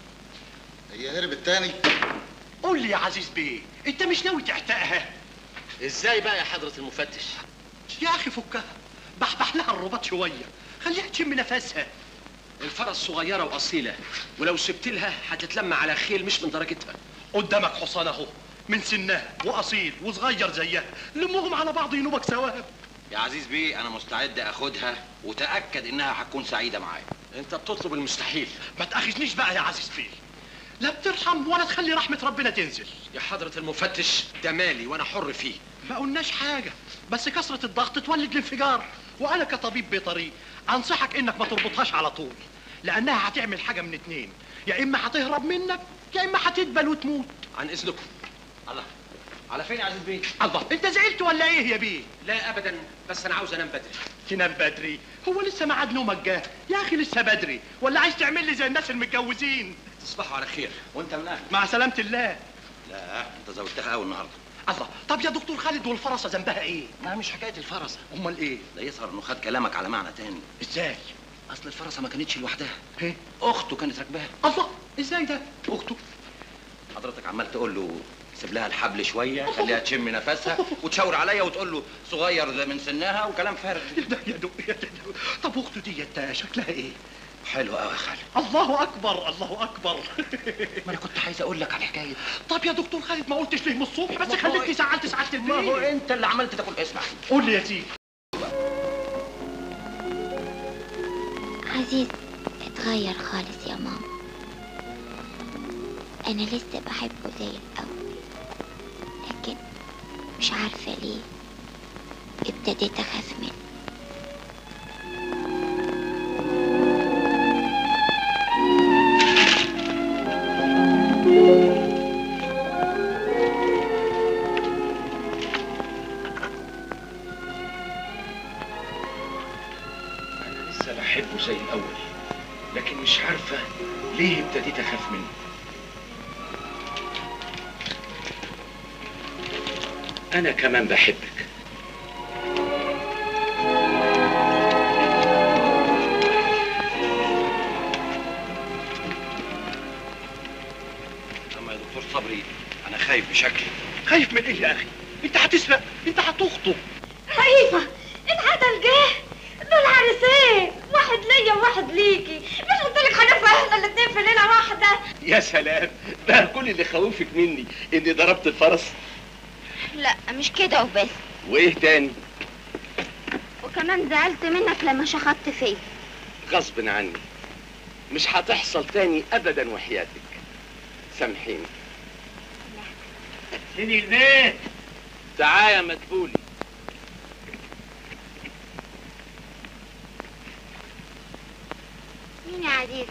هي هرب التاني قول لي يا عزيز بيه انت مش ناوي تعتقها ازاي بقى يا حضره المفتش يا اخي فكها بحبح لها الرباط شويه خليها تشم نفسها الفرس صغيره واصيله ولو سبت لها هتتلم على خيل مش من درجتها قدامك حصان اهو من سنها واصيل وصغير زيها لمهم على بعض ينوبك ثواب يا عزيز بيه انا مستعد اخدها وتاكد انها هتكون سعيده معايا انت بتطلب المستحيل ما تاخذنيش بقى يا عزيز بيه لا بترحم ولا تخلي رحمه ربنا تنزل يا حضره المفتش ده مالي وانا حر فيه ما قلناش حاجه بس كثره الضغط تولد الانفجار وانا كطبيب بيطري انصحك انك ما تربطهاش على طول لانها هتعمل حاجه من اتنين يا اما هتهرب منك يا اما هتدبل وتموت عن اذنكم الله على فين يا عزيز بيه الله انت زعلت ولا ايه يا بيه لا ابدا بس انا عاوز انام بدري تنام بدري هو لسه ميعاد نومك جه يا اخي لسه بدري ولا عايز تعمل لي زي الناس المتجوزين تصبحوا على خير وانت من اهل مع سلامه الله لا انت زودتها قوي النهارده الله طب يا دكتور خالد والفرسه ذنبها ايه ما مش حكايه الفرسه امال ايه ده يظهر انه خد كلامك على معنى تاني ازاي اصل الفرسه ما كانتش لوحدها ايه اخته كانت راكباها الله ازاي ده اخته حضرتك عمال تقول له سيب لها الحبل شويه خليها تشم نفسها وتشاور عليا وتقول له صغير ده من سنها وكلام فارغ يا ده يا دو يا ده طب اخته ديت شكلها ايه حلو قوي يا خالد الله اكبر الله اكبر ما انا كنت عايز اقول لك على حكايه طب يا دكتور خالد ما قلتش ليه من الصبح بس ما هو خليتني زعلت سعاده ما هو البيه انت اللي عملت تاكل اسمع قول لي يا سيدي عزيز اتغير خالص يا ماما انا لسه بحبه زي الاول لكن مش عارفه ليه ابتديت اخاف منه انا لسه بحبه زي الاول لكن مش عارفه ليه ابتديت اخاف منه انا كمان بحبك اما يا دكتور صبري انا خايف بشكل خايف من ايه يا اخي انت هتسرق انت هتخطب خايفة اتعدل جه دول عريسين واحد ليا وواحد ليكي مش قلت لك هنبقى احنا الاتنين في ليلة واحدة يا سلام ده كل اللي خوفك مني اني ضربت الفرس لا مش كده وبس وايه تاني وكمان زعلت منك لما شخطت فيا غصب عني مش هتحصل تاني ابدا وحياتك سامحيني سيدي البيت تعال يا مدبولي مين يا عزيز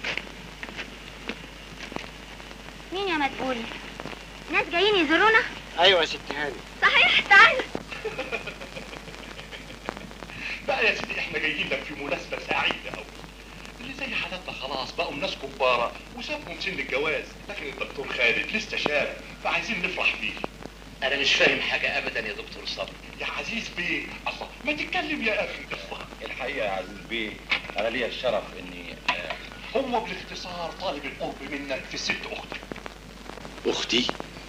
مين يا مدبولي ناس جايين يزورونا ايوه يا ست هاني صحيح تعال بقى يا سيدي احنا جايين لك في مناسبة سعيدة قوي اللي زي حالاتنا خلاص بقوا ناس كبارة وسابهم سن الجواز لكن الدكتور خالد لسه شاب فعايزين نفرح بيه انا مش فاهم حاجه ابدا يا دكتور صبري يا عزيز بيه الله ما تتكلم يا اخي الحقيقه يا عزيز بيه انا ليا الشرف اني هو بالاختصار طالب القرب منك في ست اختك اختي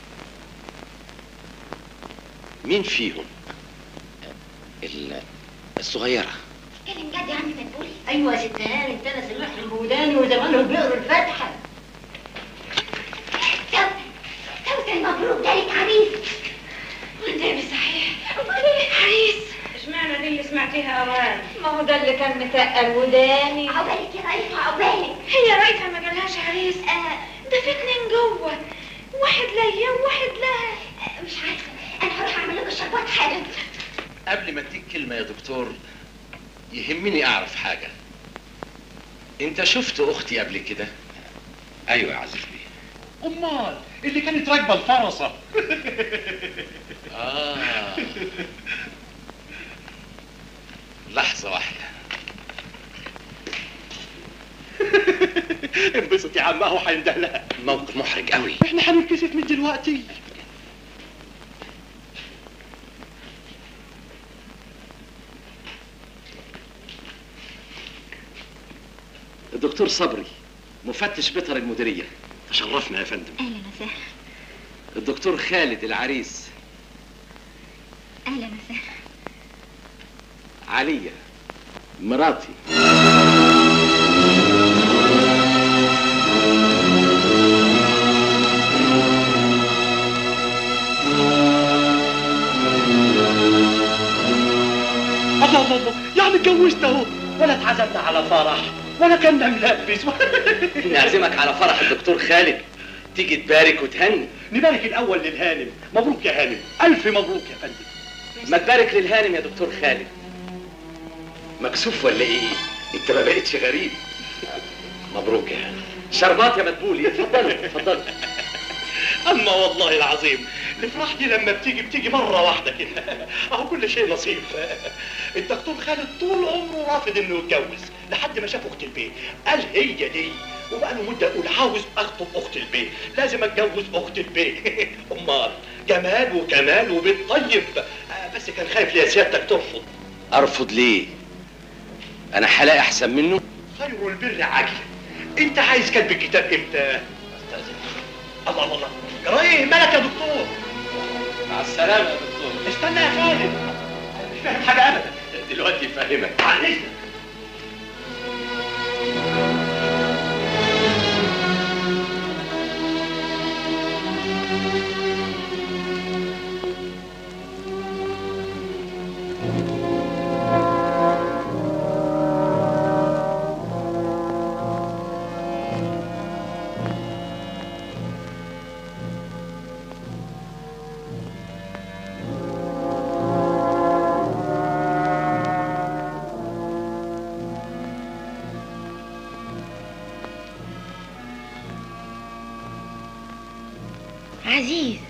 مين فيهم ال- الصغيره كلم جد يا عم مدبولي ايوه يا ست هاني انت انا سامعهم بوداني وزمانهم بيقروا الفاتحه سوسن مبروك جالك عريس والنبي صحيح عريس اشمعنى دي اللي سمعتيها اوان ما هو ده اللي كان متقل وداني عقبالك يا ريفة عقبالك هي رايفه ما جالهاش عريس آه ده في اتنين جوه واحد ليا وواحد لها آه مش عارفة انا هروح اعمل لكم الشربات حالا قبل ما اديك كلمه يا دكتور يهمني اعرف حاجه انت شفت اختي قبل كده ايوه يا عزيز بيه امال اللي كانت راكبه الفرسه اه لحظه واحده انبسط يا عم اهو هينده لها موقف محرج قوي احنا هنتكسف من دلوقتي الدكتور صبري مفتش بيطر المديريه تشرفنا يا فندم اهلا وسهلا الدكتور خالد العريس اهلا وسهلا عليا مراتي الله الله الله يعني اتجوزت اهو ولا اتعزمنا على فرح ولا كنا ملبس نعزمك على فرح الدكتور خالد تيجي تبارك وتهني نبارك الاول للهانم مبروك يا هانم الف مبروك يا فندم ما تبارك للهانم يا دكتور خالد مكسوف ولا ايه انت ما بقتش غريب مبروك يا هانم شربات يا مدبولي اتفضلوا اتفضلوا اما والله العظيم الافراح دي لما بتيجي بتيجي مره واحده كده اهو كل شيء نصيب الدكتور خالد طول عمره رافض انه يتجوز لحد ما شاف اخت البيه قال هي دي وبقى له مده يقول عاوز اخطب اخت البيه لازم اتجوز اخت البيه امال جمال وكمال وبيت طيب آه، بس كان خايف يا سيادتك ترفض ارفض ليه انا هلاقي احسن منه خير البر عاجلا انت عايز كتب الكتاب امتى الله الله الله جرى ايه مالك يا دكتور مع السلامه يا دكتور استنى يا خالد مش فاهم حاجه ابدا دلوقتي فاهمك عن اذنك عزيز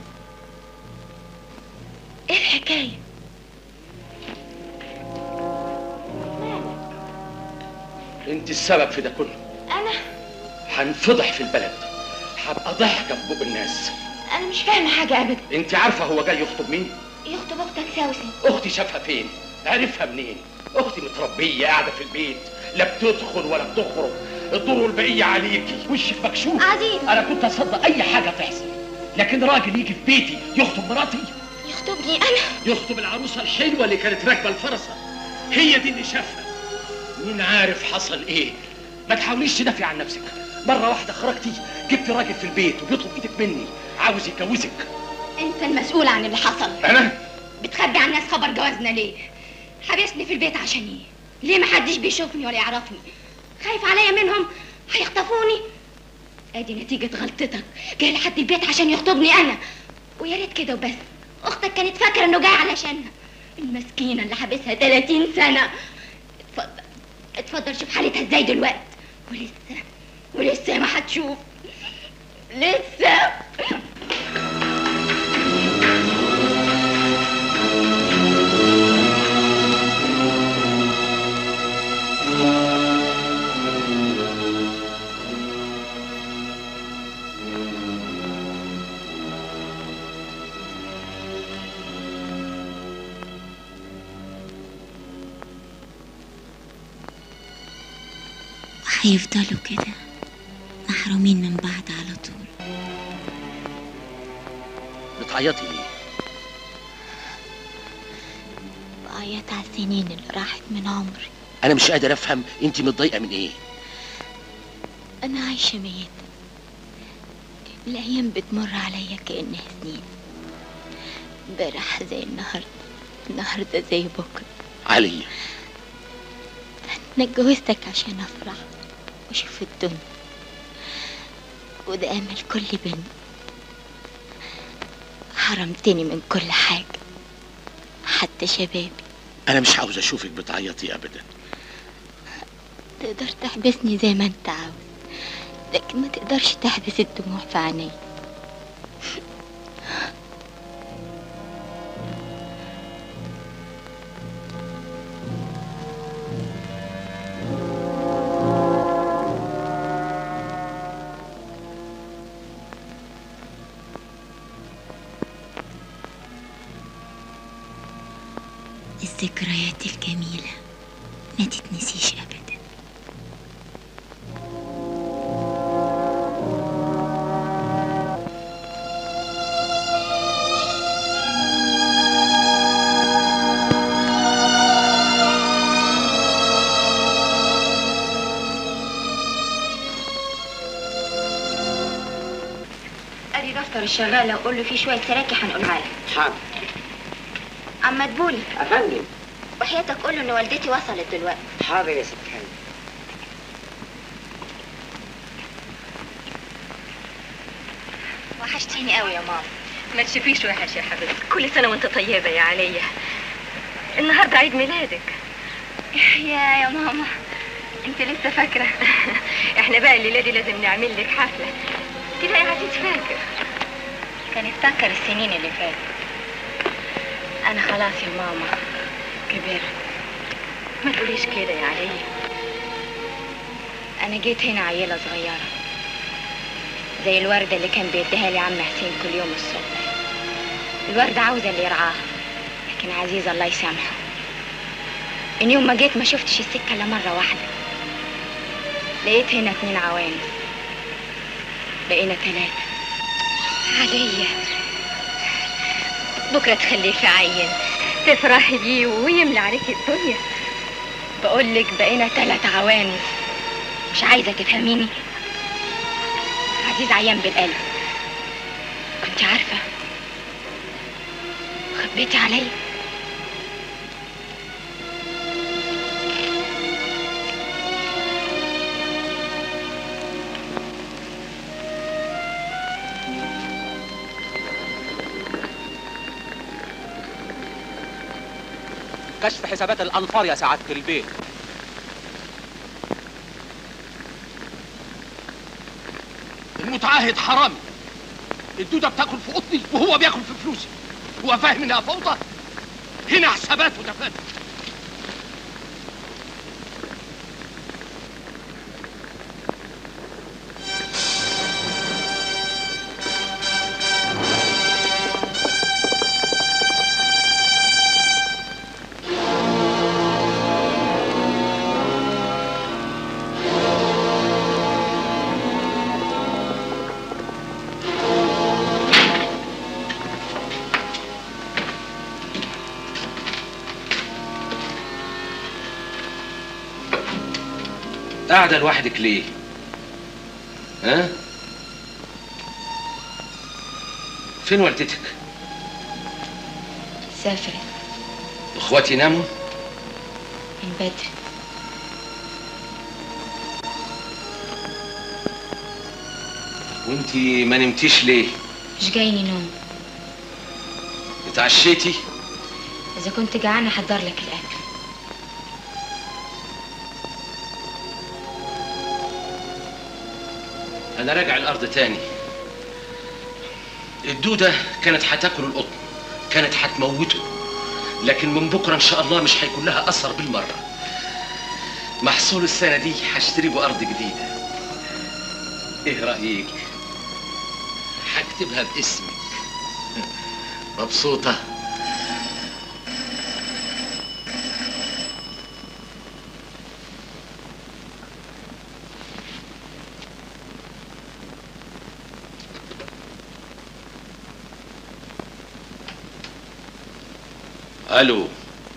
ايه الحكايه انت السبب في ده كله انا هنفضح في البلد هبقى ضحكه في بق الناس انا مش فاهمه حاجه ابدا انت عارفه هو جاي يخطب مين يخطب اختك سوسن اختي شافها فين عرفها منين اختي متربيه قاعده في البيت لا بتدخل ولا بتخرج الدور والبقيه عليكي وشك مكشوف عزيز. انا كنت اصدق اي حاجه تحصل لكن راجل يجي في بيتي يخطب مراتي يخطبني انا يخطب العروسه الحلوه اللي كانت راكبه الفرسه هي دي اللي شافها مين عارف حصل ايه ما تحاوليش تدافعي عن نفسك مره واحده خرجتي جبت راجل في البيت وبيطلب ايدك مني عاوز يتجوزك انت المسؤول عن اللي حصل انا بتخبي عن الناس خبر جوازنا ليه حبسني في البيت عشان ايه ليه محدش بيشوفني ولا يعرفني خايف عليا منهم هيخطفوني ادي نتيجة غلطتك جاي لحد البيت عشان يخطبني انا ويا ريت كده وبس اختك كانت فاكرة انه جاي علشانها المسكينة اللي حابسها 30 سنة اتفضل اتفضل شوف حالتها ازاي دلوقتي ولسه ولسه ما هتشوف لسه هيفضلوا كده محرومين من بعض على طول بتعيطي ليه بعيط على السنين اللي راحت من عمري انا مش قادر افهم انت متضايقه من ايه أنا عايشة ميتة الأيام بتمر عليا كأنها سنين امبارح زي النهاردة النهاردة زي بكرة عليا أنا اتجوزتك عشان أفرح وأشوف الدنيا وده أمل كل بنت حرمتني من كل حاجة حتى شبابي انا مش عاوز اشوفك بتعيطي ابدا تقدر تحبسني زي ما انت عاوز لكن ما تقدرش تحبس الدموع في عيني الذكريات الجميلة ما تتنسيش أبدا ادي دفتر الشغاله وقول له فيه شويه سراكي هنقولها لك حاضر عم مدبولي افندم وحياتك قول له ان والدتي وصلت دلوقتي حاضر يا ست حلوة وحشتيني قوي يا ماما ما تشوفيش وحش يا حبيبتي كل سنة وانت طيبة يا عليا النهاردة عيد ميلادك يا يا ماما انت لسه فاكره احنا بقى الليلة دي لازم نعمل لك حفلة تلاقي هتتفاكر كان افتكر السنين اللي فاتت انا خلاص يا ماما كبرت ما تقوليش كده يا عليا انا جيت هنا عيله صغيره زي الورده اللي كان بيديها لي عم حسين كل يوم الصبح الورده عاوزه اللي يرعاها لكن عزيز الله يسامحه من يوم ما جيت ما شفتش السكه الا مره واحده لقيت هنا اتنين عوانس بقينا تلاته عليا بكرة تخليه عين تفرحي بيه ويملى عليك الدنيا بقول لك بقينا تلات عوانس مش عايزه تفهميني عزيز عيان بالقلب كنت عارفه خبيتي عليا كشف حسابات الانفار يا سعاده البيت المتعهد حرامي الدودة بتاكل في قطني وهو بياكل في فلوسي هو فاهم انها فوضى هنا حسابات ودفاتر قاعدة لوحدك ليه؟ ها؟ فين والدتك؟ سافرت اخواتي ناموا؟ من بدري وانتي ما نمتيش ليه؟ مش جايني نوم اتعشيتي؟ اذا كنت جعانه احضر لك الاكل انا راجع الارض تاني الدودة كانت هتاكل القطن كانت هتموته لكن من بكرة ان شاء الله مش هيكون لها اثر بالمرة محصول السنة دي هشتري له ارض جديدة ايه رأيك هكتبها باسمك مبسوطة الو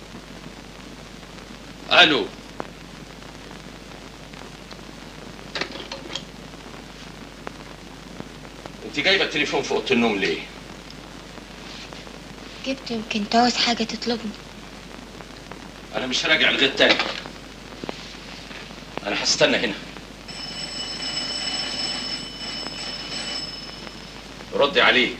الو انت جايبه التليفون في اوضه النوم ليه جبت يمكن تعوز حاجة تطلبني انا مش راجع لغايه تاني انا هستنى هنا ردي عليه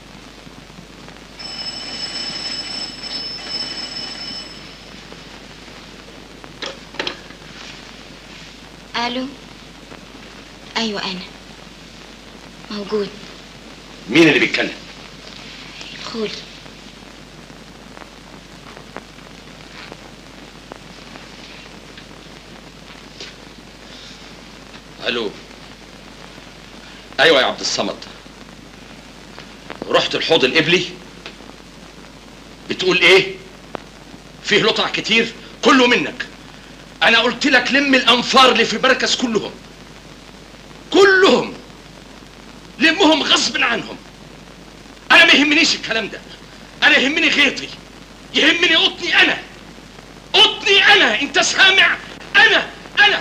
الو ايوه انا موجود مين اللي بيتكلم خولي الو ايوه يا عبد الصمد رحت الحوض القبلي بتقول ايه فيه لطع كتير كله منك انا قلت لك لم الانفار اللي في المركز كلهم كلهم لمهم غصب عنهم انا ما يهمنيش الكلام ده انا يهمني غيطي يهمني قطني انا قطني انا انت سامع انا انا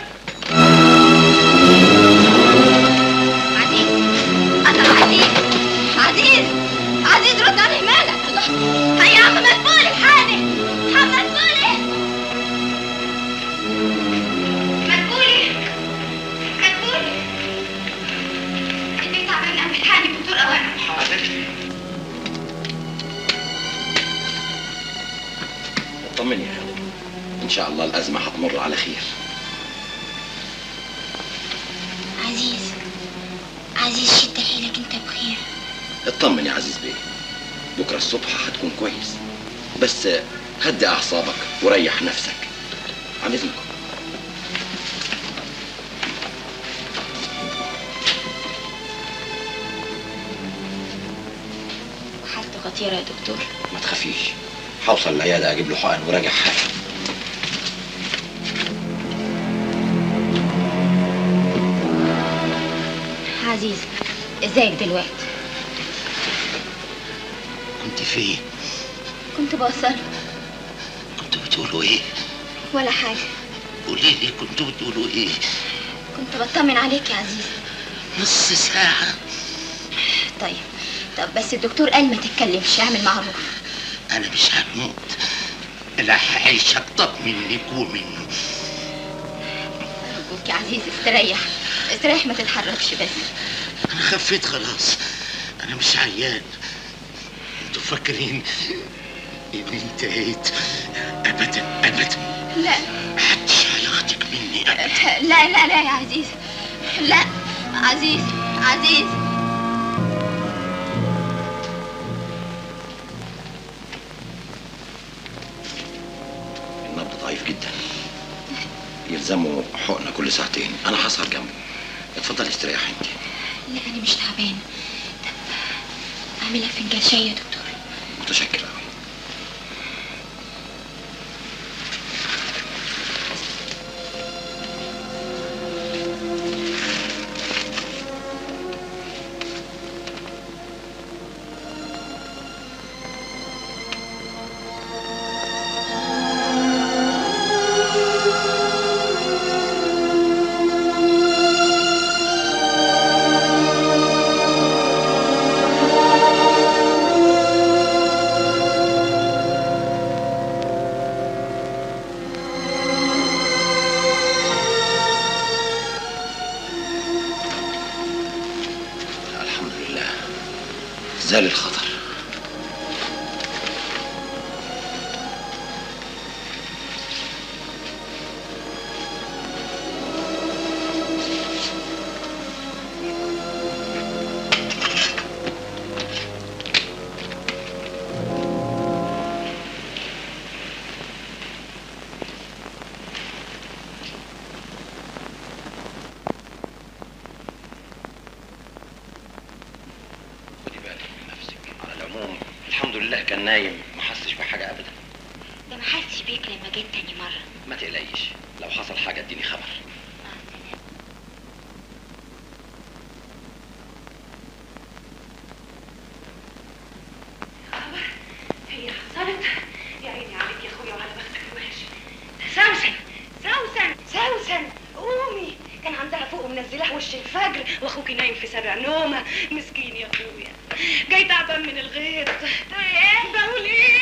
عزيز انا عزيز عزيز عزيز رد علي مالك الله هيا عم مدبولي الحالي عم مدبولي مدبولي مدبولي البيت تعبان قوي الحالي دكتور اوامر اطمني يا خالد ان شاء الله الازمه هتمر على خير عزيز عزيز شد حيلك انت بخير اطمن يا عزيز بيه بكره الصبح هتكون كويس بس هدي اعصابك وريح نفسك عن اذنكم حالته خطيرة يا دكتور ما تخافيش هوصل العياده اجيب له حقن وراجع حالا عزيز ازيك دلوقتي كنت فين كنت بوصل كنتوا بتقولوا ايه ولا حاجة قولي لي كنتوا بتقولوا ايه كنت بطمن عليك يا عزيز نص ساعة طيب طب بس الدكتور قال ما تتكلمش اعمل معروف انا مش هموت لا هعيش اكتر منك ومنه ارجوك يا عزيز استريح استريح ما تتحركش بس انا خفيت خلاص انا مش عيان انتوا فاكرين اني انتهيت ابدا ابدا لا محدش هياخدك مني ابدا لا لا لا يا عزيز لا عزيز عزيز النبض ضعيف جدا يلزمه حقنه كل ساعتين انا هسهر جنبه اتفضلي استريحي انت لا انا مش تعبان طب اعمل لك فنجان شاي يا دكتور متشكر قوي الحمد لله زال الخطر خدي بالك من نفسك على العموم الحمد لله كان نايم ما حسش بحاجه ابدا ده ما حسش بيك لما جيت تاني مرة ما تقلقيش لو حصل حاجه اديني خبر هي حصلت يا عيني وش الفجر واخوكي نايم في سبع نومه مسكين يا اخويا جاي تعبان من الغيط ايه بقول ايه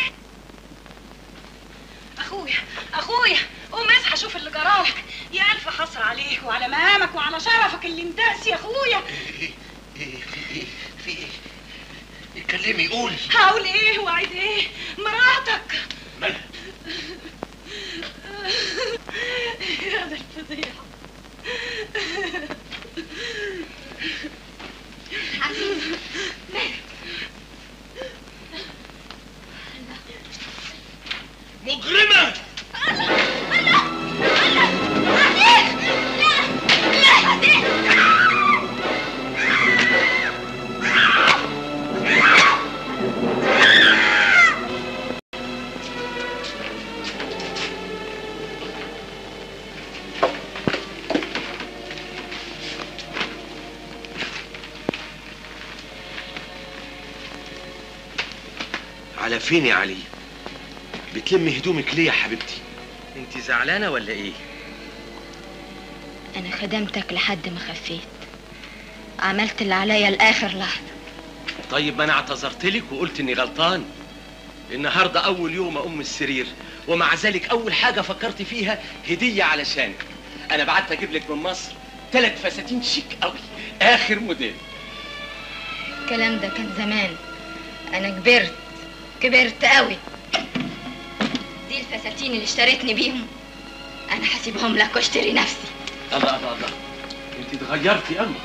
اخويا اخويا قوم اصحى شوف اللي جرالك يا الف حسره عليك وعلى مقامك وعلى شرفك اللي انداس يا اخويا ايه ايه في ايه في ايه اتكلمي قولي هقول ايه وعيد ايه مراتك مالها يا ده الفضيحه عزيزة مجرمة على فين يا علي بتلم هدومك ليه يا حبيبتي انت زعلانه ولا ايه أنا خدمتك لحد ما خفيت عملت اللي عليا لآخر لحظة طيب ما انا اعتذرت لك وقلت اني غلطان النهارده اول يوم اقوم من السرير ومع ذلك اول حاجه فكرت فيها هديه علشانك انا بعت اجيب لك من مصر ثلاث فساتين شيك قوي اخر موديل الكلام ده كان زمان أنا كبرت كبرت قوي دي الفساتين اللي اشتريتني بيهم أنا هسيبهم لك واشتري نفسي الله الله الله انت اتغيرتي قوي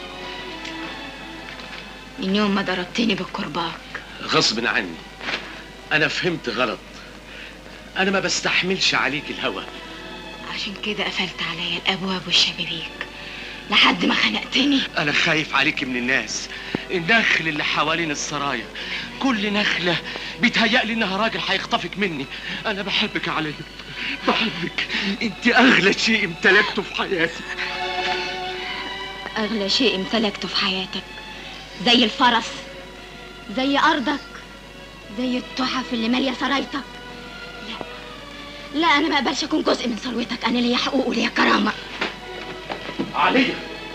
من يوم ما ضربتني بالكرباج غصب عني انا فهمت غلط انا ما بستحملش عليك الهوى عشان كده قفلت عليا الأبواب والشبابيك لحد ما خنقتني انا خايف عليك من الناس النخل اللي حوالين السرايا كل نخلة بيتهيألي انها راجل هيخطفك مني انا بحبك يا علي بحبك انت اغلى شيء امتلكته في حياتي أغلى شيء امتلكته في حياتك زي الفرس زي أرضك زي التحف اللي مالية سرايتك لا لا أنا ما أقبلش أكون جزء من ثروتك أنا ليا حقوق وليا كرامة عليا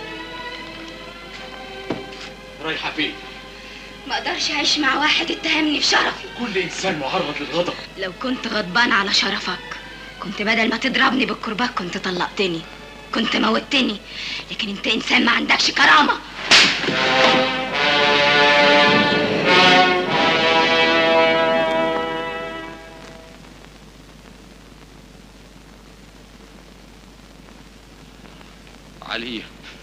رايحة فين؟ ما أقدرش أعيش مع واحد اتهمني في شرفي كل إنسان معرض للغضب لو كنت غضبان على شرفك كنت بدل ما تضربني بالكرباج كنت طلقتني كنت موتني لكن انت انسان ما عندكش كرامه عليا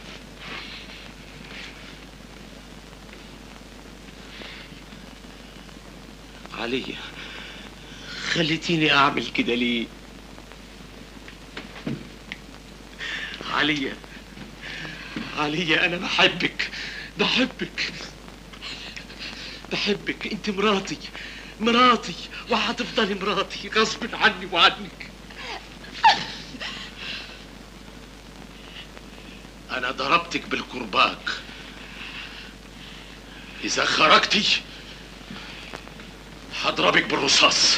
عليا خليتيني اعمل كده ليه عليا عليا انا بحبك بحبك بحبك انت مراتي مراتي وهتفضلي مراتي غصب عني وعنك انا ضربتك بالكرباج اذا خرجتي هضربك بالرصاص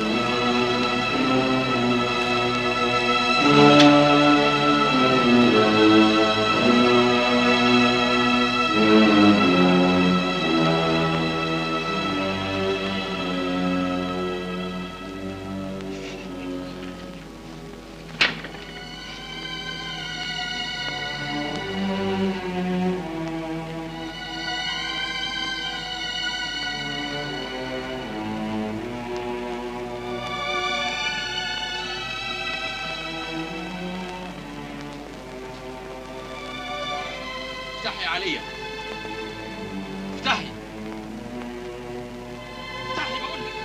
افتحي يا عليا افتحي افتحي بقول لك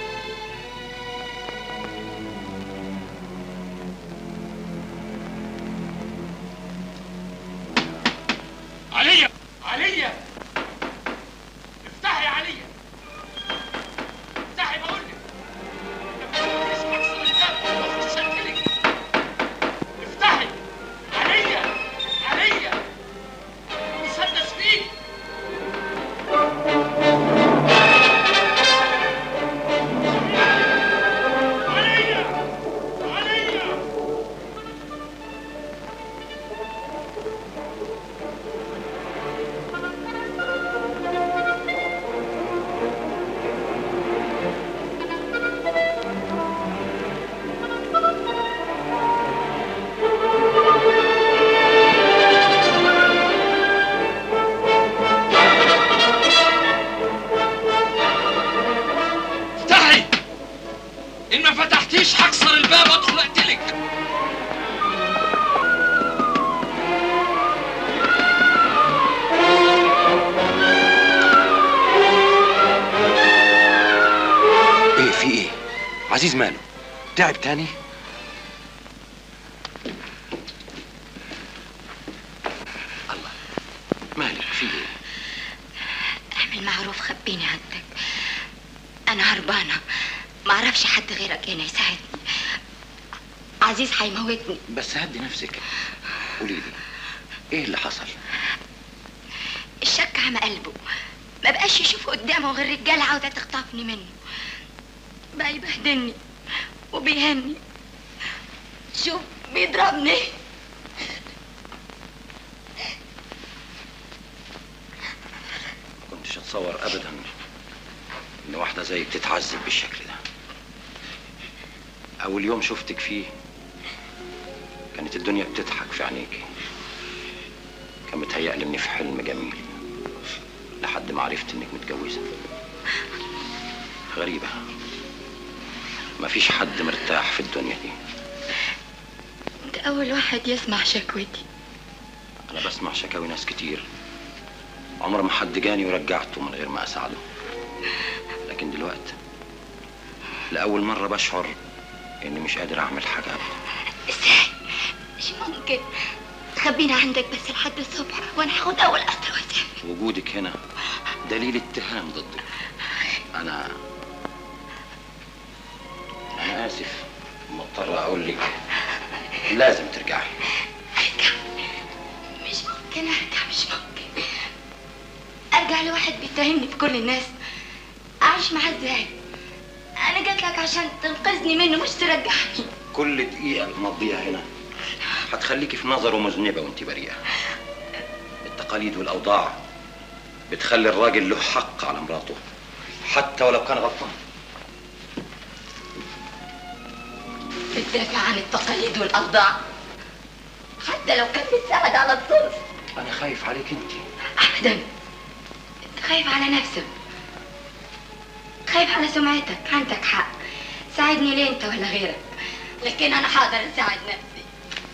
عليا عليا افتحي يا عليا افتحي بقول لك مش هكسر الباب واخش اقتلك افتحي عليا عليا مسدس فيك عليا عليا عزيز ماله تعب تاني الله مالك في ايه اعمل معروف خبيني عندك انا هربانه ما اعرفش حد غيرك هنا يساعدني عزيز هيموتني بس هدي نفسك قولي لي ايه اللي حصل الشك عمى قلبه ما بقاش يشوف قدامه غير رجاله عاوزه تخطفني منه بقى يبهدلني وبيهني شوف بيضربني ما كنتش اتصور ابدا ان واحده زيك تتعذب بالشكل ده اول يوم شفتك فيه كانت الدنيا بتضحك في عينيكي كان متهيألي اني في حلم جميل لحد ما عرفت انك متجوزه غريبه مفيش حد مرتاح في الدنيا دي انت اول واحد يسمع شكوتي انا بسمع شكاوي ناس كتير عمر ما حد جاني ورجعته من غير ما اساعده لكن دلوقتي لاول مره بشعر اني مش قادر اعمل حاجه ابدا مش ممكن تخبينا عندك بس لحد الصبح وانا هاخد اول قطر واسافر وجودك هنا دليل اتهام ضدك انا انا اسف مضطر اقول لك لازم ترجعي مش ممكن ارجع مش ممكن ارجع لواحد بيتهمني في كل الناس اعيش معاه ازاي انا جات لك عشان تنقذني منه مش ترجعني كل دقيقه بتمضيها هنا هتخليكي في نظره مذنبه وانت بريئه التقاليد والاوضاع بتخلي الراجل له حق على مراته حتى ولو كان غلطان بتدافع عن التقاليد والاوضاع حتى لو كان بتساعد على الظلم انا خايف عليك انت ابدا انت خايف على نفسك خايف على سمعتك عندك حق ساعدني ليه انت ولا غيرك لكن انا حاضر اساعد نفسي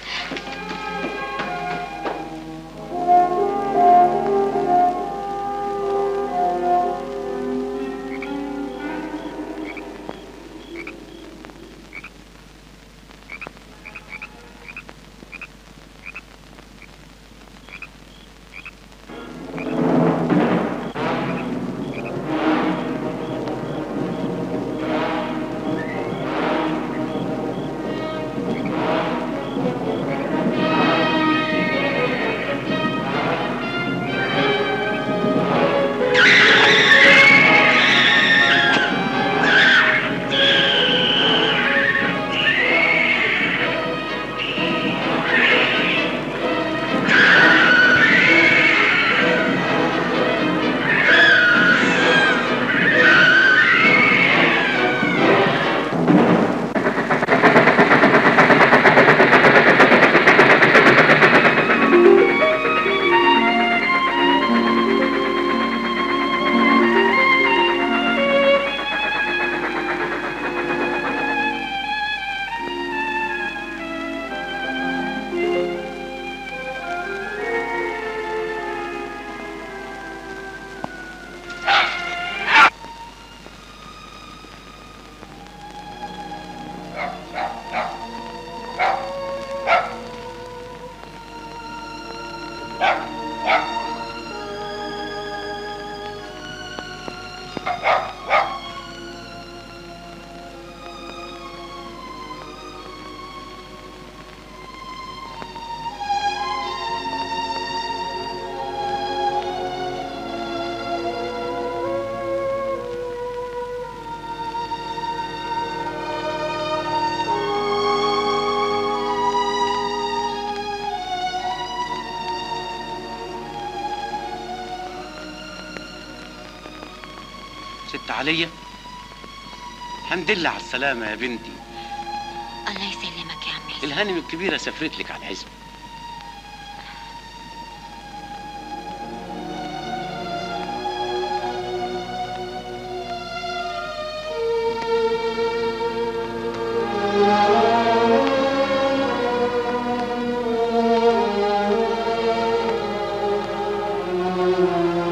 ست عليا الحمد لله على السلامة يا بنتي الله يسلمك يا عمي الهانم الكبيرة سافرت لك على العزم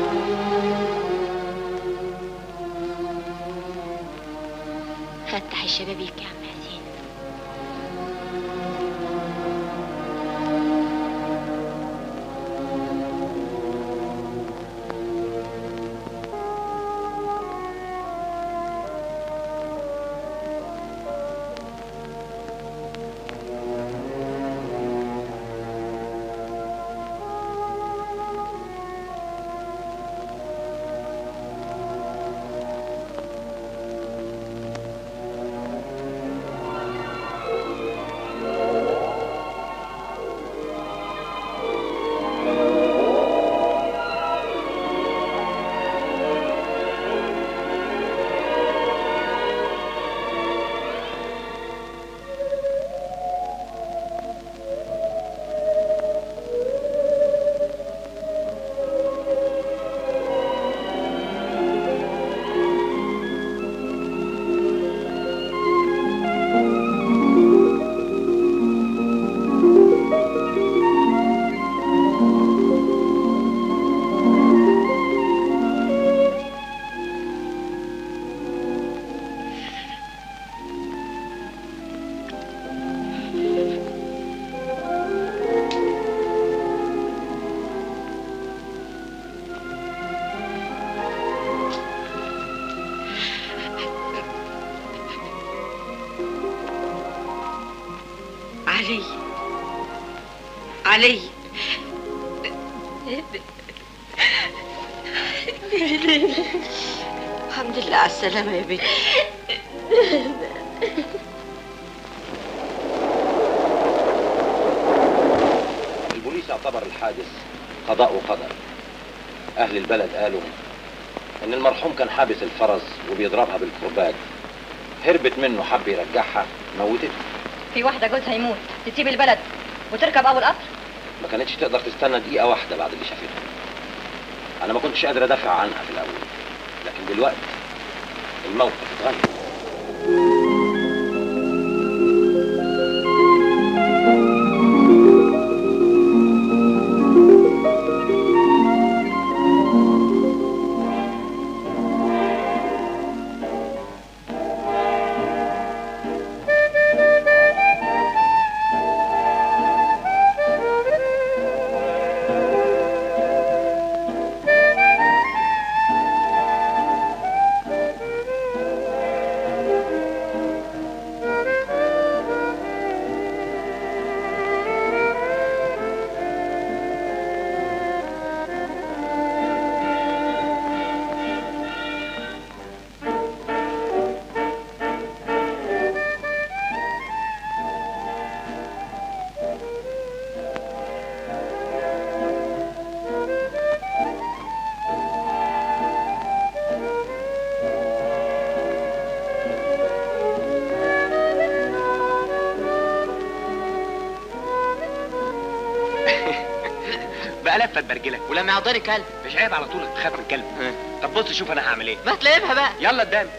فتح الشبابيك يا عم حسين علي علي الحمد لله على السلامة يا بنتي البوليس اعتبر الحادث قضاء وقدر اهل البلد قالوا ان المرحوم كان حابس الفرس وبيضربها بالكرباج هربت منه حب يرجعها موتته في واحدة جوزها يموت تسيب البلد وتركب أول قطر ما كانتش تقدر تستنى دقيقة واحدة بعد اللي شافته أنا ما كنتش قادر أدافع عنها في الأول لكن دلوقتي الموقف اتغير بقى لفه تبرجلك ولما يعضني كلب مش عيب على طول تخاف من الكلب طب بص شوف انا هعمل ايه ما تلاقيها بقى يلا قدام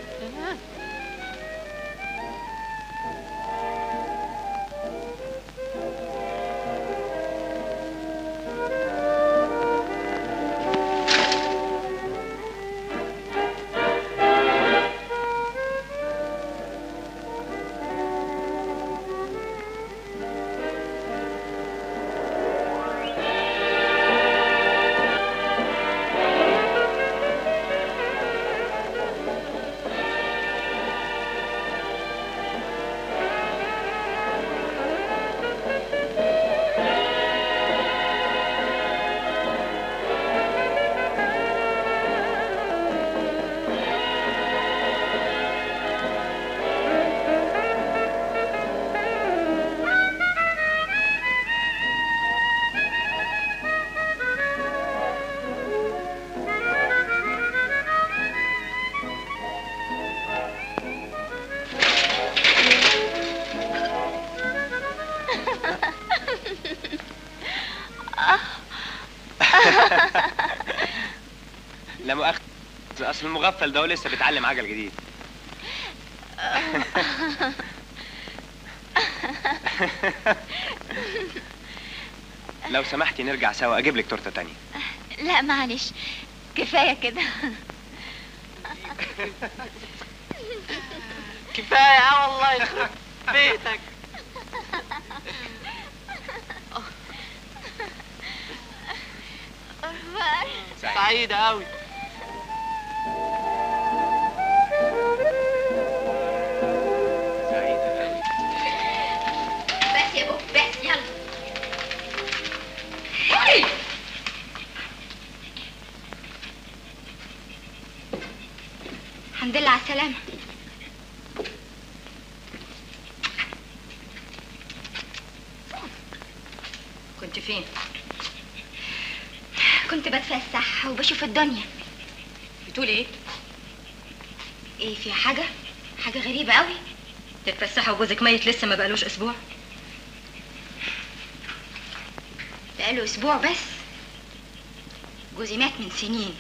لا مؤاخذة اصل المغفل ده هو لسه بيتعلم عجل جديد لو سمحتي نرجع سوا اجيب لك تورته تانية لا معلش كفايه كده كفايه اه والله يخرب بيتك سعيدة أوي بس يا بوب بس يلا هاي الحمد لله على السلامة كنت فين؟ كنت بتفسح وبشوف الدنيا بتقولي ايه؟ ايه في حاجة؟ حاجة غريبة قوي تتفسحي وجوزك ميت لسه ما بقالوش اسبوع؟ بقاله اسبوع بس جوزي مات من سنين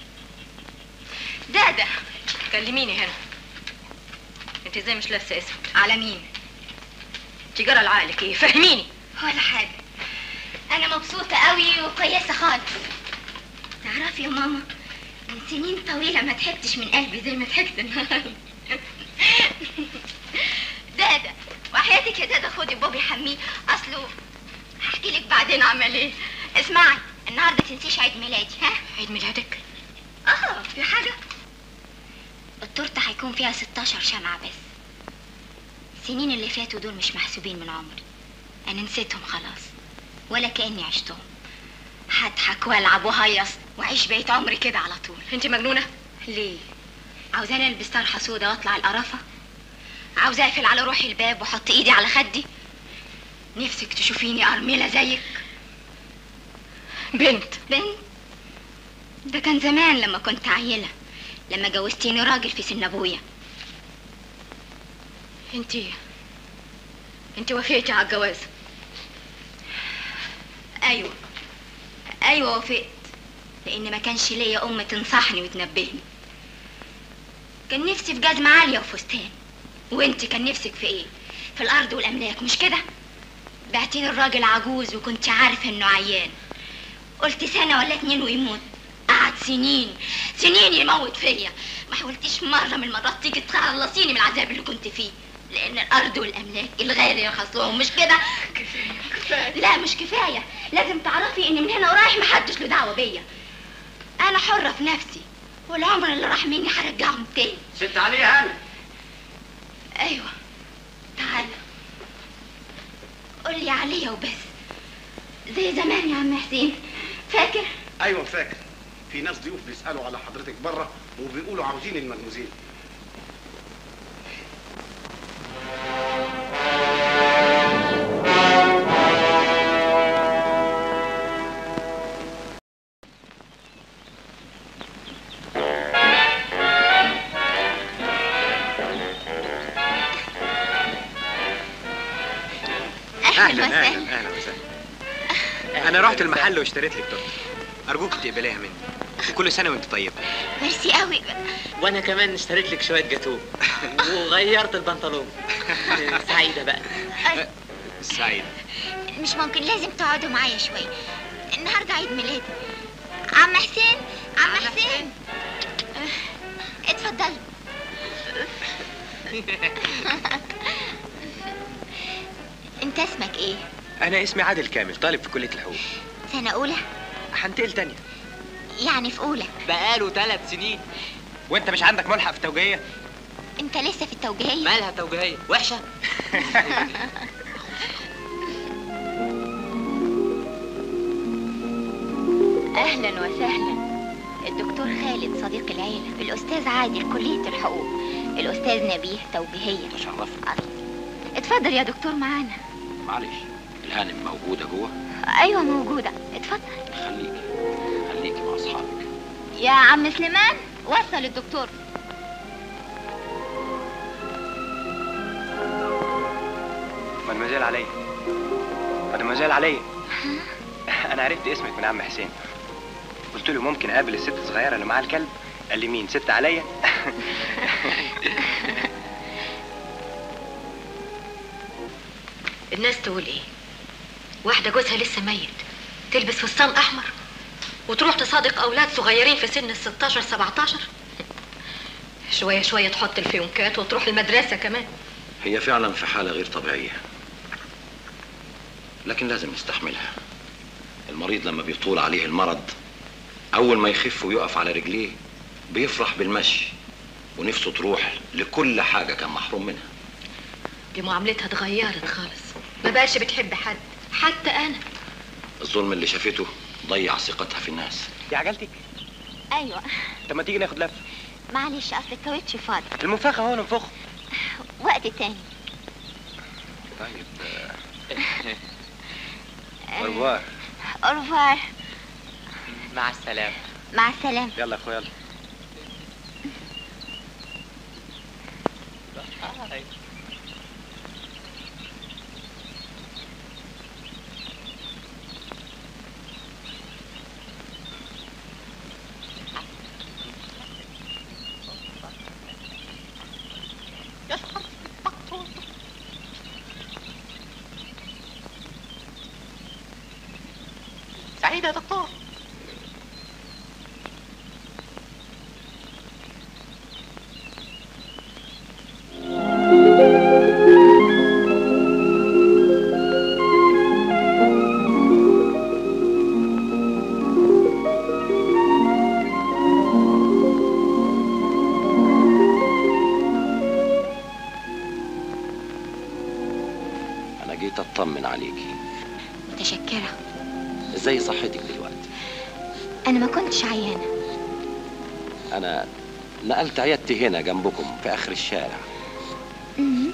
ده ده كلميني هنا انت ازاي مش لابسه اسود على مين تجرى لعقلك ايه فهميني ولا حاجة أنا مبسوطة قوي وكويسة خالص تعرفي يا ماما من سنين طويلة ما ضحكتش من قلبي زي ما ضحكت النهاردة دادا وحياتك يا دادا خدي بابي حميه أصله هحكي لك بعدين عمل ايه اسمعي النهارده تنسيش عيد ميلادي ها عيد ميلادك اه في حاجة التورتة هيكون فيها 16 شمعة بس السنين اللي فاتوا دول مش محسوبين من عمري انا نسيتهم خلاص ولا كاني عشتهم هضحك والعب وهيص واعيش بقيت عمري كده على طول انت مجنونه ليه عاوزاني البس طرحه سودا واطلع القرافه عاوزة اقفل على روحي الباب واحط ايدي على خدي نفسك تشوفيني ارمله زيك بنت بنت ده كان زمان لما كنت عيله لما جوزتيني راجل في سن ابويا انت انت وافقتي على الجواز ايوه ايوه وافقت لان ما كانش ليا ام تنصحني وتنبهني كان نفسي في جزمة عالية وفستان وانت كان نفسك في ايه في الارض والاملاك مش كده بعتيني الراجل عجوز وكنت عارفة انه عيان قلت سنة ولا اتنين ويموت قعد سنين سنين يموت فيا ما حاولتيش مرة من المرات تيجي تخلصيني من العذاب اللي كنت فيه لان الارض والاملاك الغالي يرخص لهم مش كده كفايه لا مش كفايه لازم تعرفي ان من هنا ورايح محدش له دعوه بيا انا حره في نفسي والعمر اللي راح مني هرجعهم تاني ست علي هنا ايوه تعال قول لي عليا وبس زي زمان يا عم حسين فاكر ايوه فاكر في ناس ضيوف بيسالوا على حضرتك بره وبيقولوا عاوزين المدموزين اهلا اهلا اهلا وسهلا انا رحت المحل واشتريت لك تورته ارجوك تقبليها مني وكل سنه وانت طيبه ميرسي قوي وانا كمان اشتريت لك شويه جاتوه وغيرت البنطلون سعيده بقى سعيده مش ممكن لازم تقعدوا معايا شويه النهارده عيد ميلادي عم حسين عم حسين آه، اتفضل انت اسمك ايه انا اسمي عادل كامل طالب في كليه الحقوق سنه اولى هنتقل تانية يعني في اولى بقاله ثلاث سنين وانت مش عندك ملحق في توجيهيه انت لسه في التوجيهيه مالها توجيهيه وحشه اهلا وسهلا الدكتور خالد صديق العيله الاستاذ عادل كليه الحقوق الاستاذ نبيه توجيهيه تشرفنا اتفضل يا دكتور معانا معلش الهانم موجوده جوه ايوه موجوده اتفضل خليكي خليكي مع اصحابك يا عم سليمان وصل الدكتور مدمزيل عليا مدمزيل عليا انا عرفت اسمك من عم حسين قلت له ممكن اقابل الست الصغيره اللي معاها الكلب قال لي مين ست عليا الناس تقول ايه واحده جوزها لسه ميت تلبس فستان احمر وتروح تصادق اولاد صغيرين في سن ال 16 17 شوية شوية تحط الفيونكات وتروح المدرسة كمان هي فعلا في حالة غير طبيعية لكن لازم نستحملها المريض لما بيطول عليه المرض أول ما يخف ويقف على رجليه بيفرح بالمشي ونفسه تروح لكل حاجة كان محروم منها دي معاملتها اتغيرت خالص ما بقاش بتحب حد حتى أنا الظلم اللي شافته ضيع ثقتها في الناس دي عجلتك ايوه طب ما تيجي ناخد لفه معلش اصل الكاوتش فاضي المنفخه هو ننفخه وقت تاني طيب اورفوار اورفار مع السلامه مع السلامة يلا يا اخويا يلا سعيد يا دكتور أنا جيت أطمن عليكي متشكرة إزاي صحتك دلوقتي أنا ما كنتش عيانة أنا نقلت عيادتي هنا جنبكم في آخر الشارع أمم.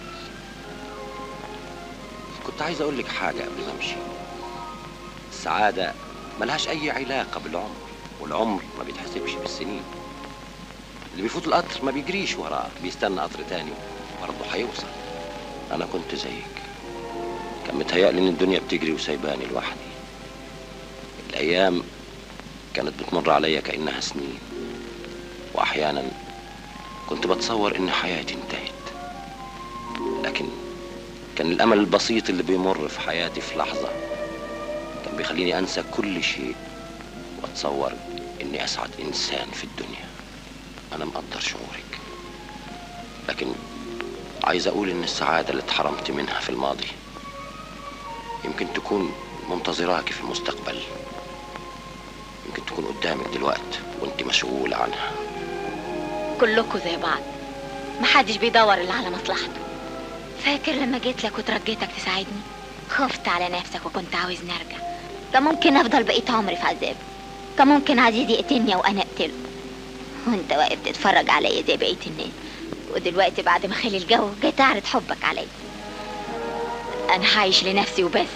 كنت عايز أقول لك حاجة قبل ما أمشي السعادة ملهاش أي علاقة بالعمر والعمر ما بيتحسبش بالسنين اللي بيفوت القطر ما بيجريش وراه بيستنى قطر تاني برضه هيوصل أنا كنت زيك كان متهيألي إن الدنيا بتجري وسايباني لوحدي الأيام كانت بتمر عليا كأنها سنين وأحيانا كنت بتصور إن حياتي انتهت لكن كان الأمل البسيط اللي بيمر في حياتي في لحظة كان بيخليني أنسى كل شيء وأتصور إني أسعد إنسان في الدنيا أنا مقدر شعورك لكن عايز أقول إن السعادة اللي اتحرمت منها في الماضي يمكن تكون منتظراك في المستقبل يمكن تكون قدامك دلوقتي وانت مسؤولة عنها كلكوا زي بعض محدش بيدور إلا على مصلحته فاكر لما جيت لك وترجيتك تساعدني خفت على نفسك وكنت عاوزني ارجع كان ممكن افضل بقيت عمري في عذاب كان ممكن عزيز يقتلني وانا اقتله وانت واقف تتفرج عليا زي بقيه الناس ودلوقتي بعد ما خلي الجو جاي تعرض حبك عليا انا هعيش لنفسي وبس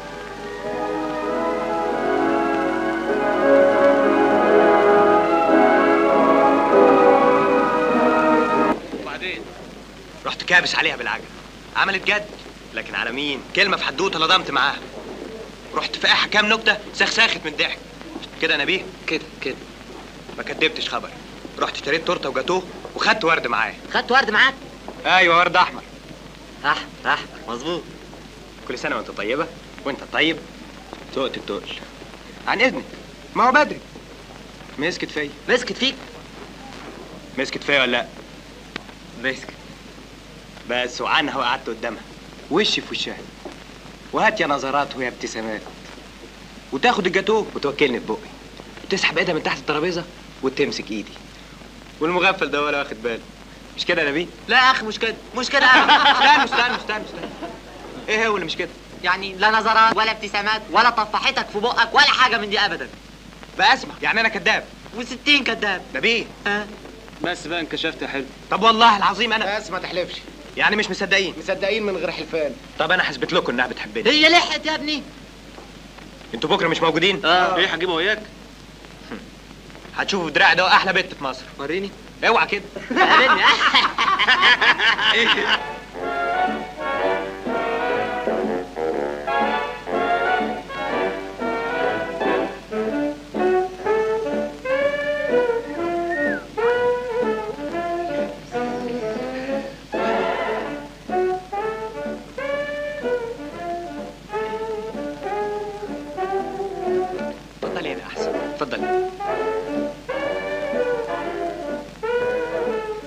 وبعدين رحت كابس عليها بالعجل عملت جد لكن على مين كلمه في حدوته لضمت معاها رحت فاقعها كام نكته سخساخت من الضحك كده انا بيه كده كده ما كدبتش خبر رحت اشتريت تورته وجاتوه وخدت ورد معايا خدت ورد معاك ايوه ورد احمر احمر احمر مظبوط كل سنه وانت طيبه وانت طيب تقت التقل عن اذنك ما هو بدري مسكت فيا مسكت فيك مسكت فيا ولا لا مسكت بس وعنها وقعدت قدامها وشي في وشها وهات يا نظرات ويا ابتسامات وتاخد الجاتوه وتوكلني في بقي وتسحب ايدها من تحت الترابيزه وتمسك ايدي والمغفل ده ولا واخد باله مش كده يا نبيل؟ لا يا اخي مش كده مش كده ابدا استنى استنى استنى استنى ايه هو اللي مش كده؟ يعني لا نظرات ولا ابتسامات ولا طفحتك في بقك ولا حاجه من دي ابدا بقى اسمع يعني انا كذاب وستين كذاب نبيل ها بس بقى انكشفت يا حلو طب والله العظيم انا بس ما تحلفش يعني مش مصدقين مصدقين من غير حلفان طب انا هثبت لكم انها بتحبني هي لحقت يا ابني انتوا بكره مش موجودين اه. ايه هجيبه وياك هتشوفوا دراع ده احلى بنت في مصر وريني اوعى كده قابلني اتفضل هنا احسن اتفضل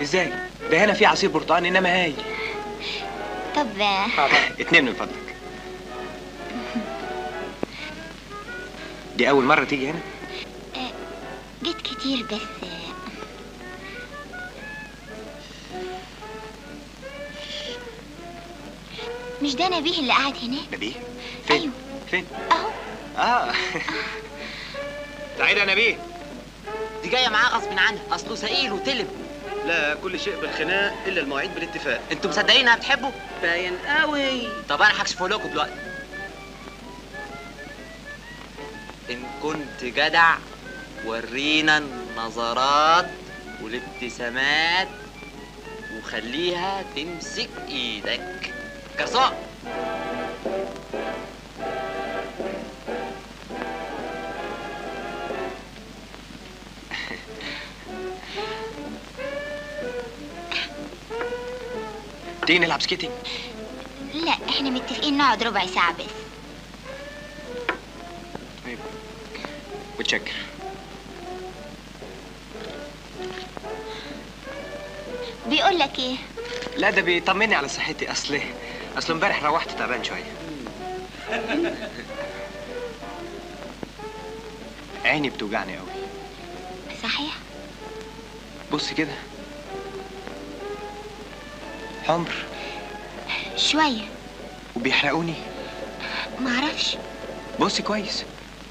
ازاي ده هنا في عصير برتقال انما هاي طب اتنين من فضلك دي اول مره تيجي هنا جيت كتير بس مش ده نبيه اللي قاعد هناك نبيه فين ايوه فين اهو اه تعالى يا نبيه دي جايه معاه غصب عنها اصله سئيل وتلب لا كل شيء بالخناق الا المواعيد بالاتفاق انتوا مصدقين انها بتحبه باين قوي طب انا هكشفه لكم دلوقتي ان كنت جدع ورينا النظرات والابتسامات وخليها تمسك ايدك جرسون تيجي نلعب سكيتنج لا احنا متفقين نقعد ربع ساعة بس متشكر بيقول لك ايه لا ده بيطمني على صحتي اصل اصل امبارح روحت تعبان شويه عيني بتوجعني قوي صحيح بص كده حمر شوية وبيحرقوني معرفش بص كويس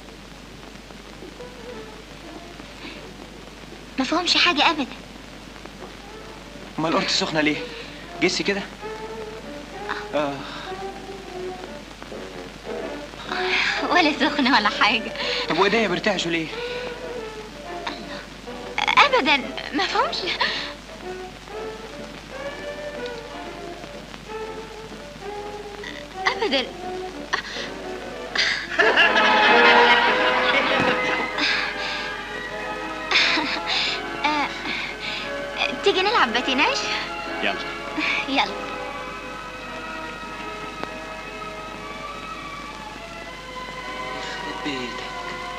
ما فهمش حاجة ابدا امال قلت سخنه ليه جسي كده اه ولا سخنة ولا حاجة طب وايديا بيرتعشوا ليه ابدا ما فهمش ابدا آه، تيجي نلعب باتيناج يلا يلا بيتك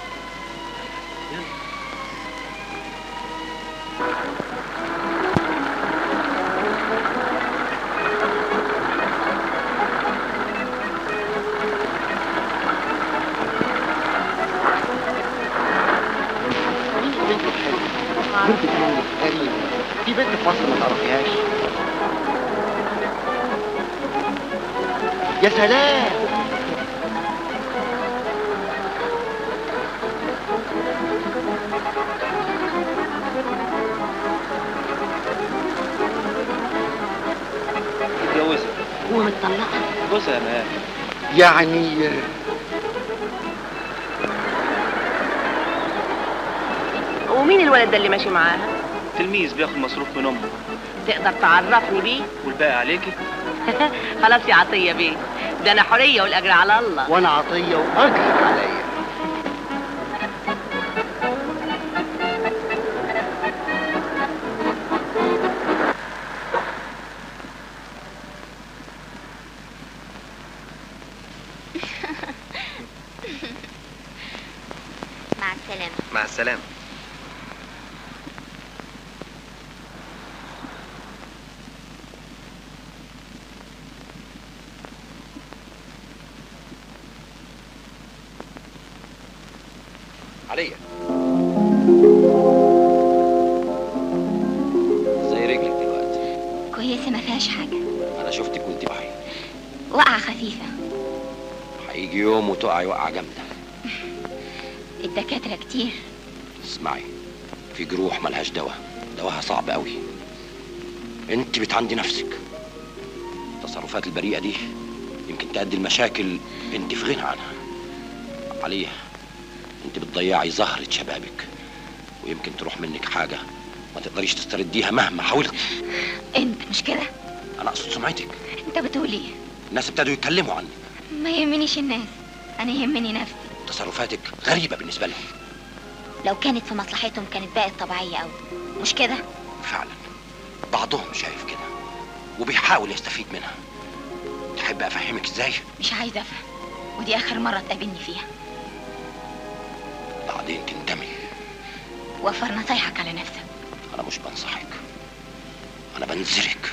بنت تانية غريبة في بنت في مصر ما تعرفيهاش يا سلام اتجوزت ومتطلقة جوزها يا مال يعني ومين الولد ده اللي ماشي معاها؟ تلميذ بياخد مصروف من امه تقدر تعرفني بيه؟ والباقي عليكي خلاص يا عطية بيه ده أنا حرية والأجر على الله وانا عطية واجر عليا مع السلامة مع السلامه عليا زي رجلك دلوقتي كويسة ما فيهاش حاجة انا شفتك وانت معي وقعة خفيفة هيجي يوم وتقعي وقعه جامده الدكاترة كتير اسمعي في جروح ملهاش دواء دواها صعب قوي انت بتعندي نفسك التصرفات البريئه دي يمكن تؤدي المشاكل انت في غنى عنها عليا انت بتضيعي زهرة شبابك ويمكن تروح منك حاجة ما تقدريش تسترديها مهما حاولت انت مش كده انا اقصد سمعتك انت بتقول ايه الناس ابتدوا يتكلموا عنك ما يهمنيش الناس انا يهمني نفسي تصرفاتك غريبة بالنسبة لهم لو كانت في مصلحتهم كانت بقت طبيعية قوي مش كده فعلا بعضهم شايف كده وبيحاول يستفيد منها تحب افهمك ازاي مش عايزة افهم ودي اخر مرة تقابلني فيها بعدين تندمي وفر نصايحك على نفسك انا مش بنصحك انا بنزلك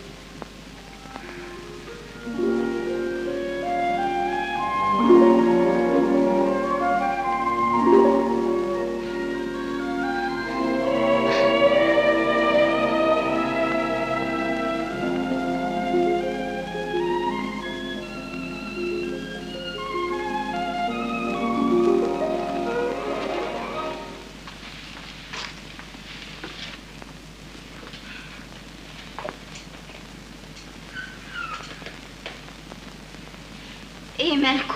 ايه مالكم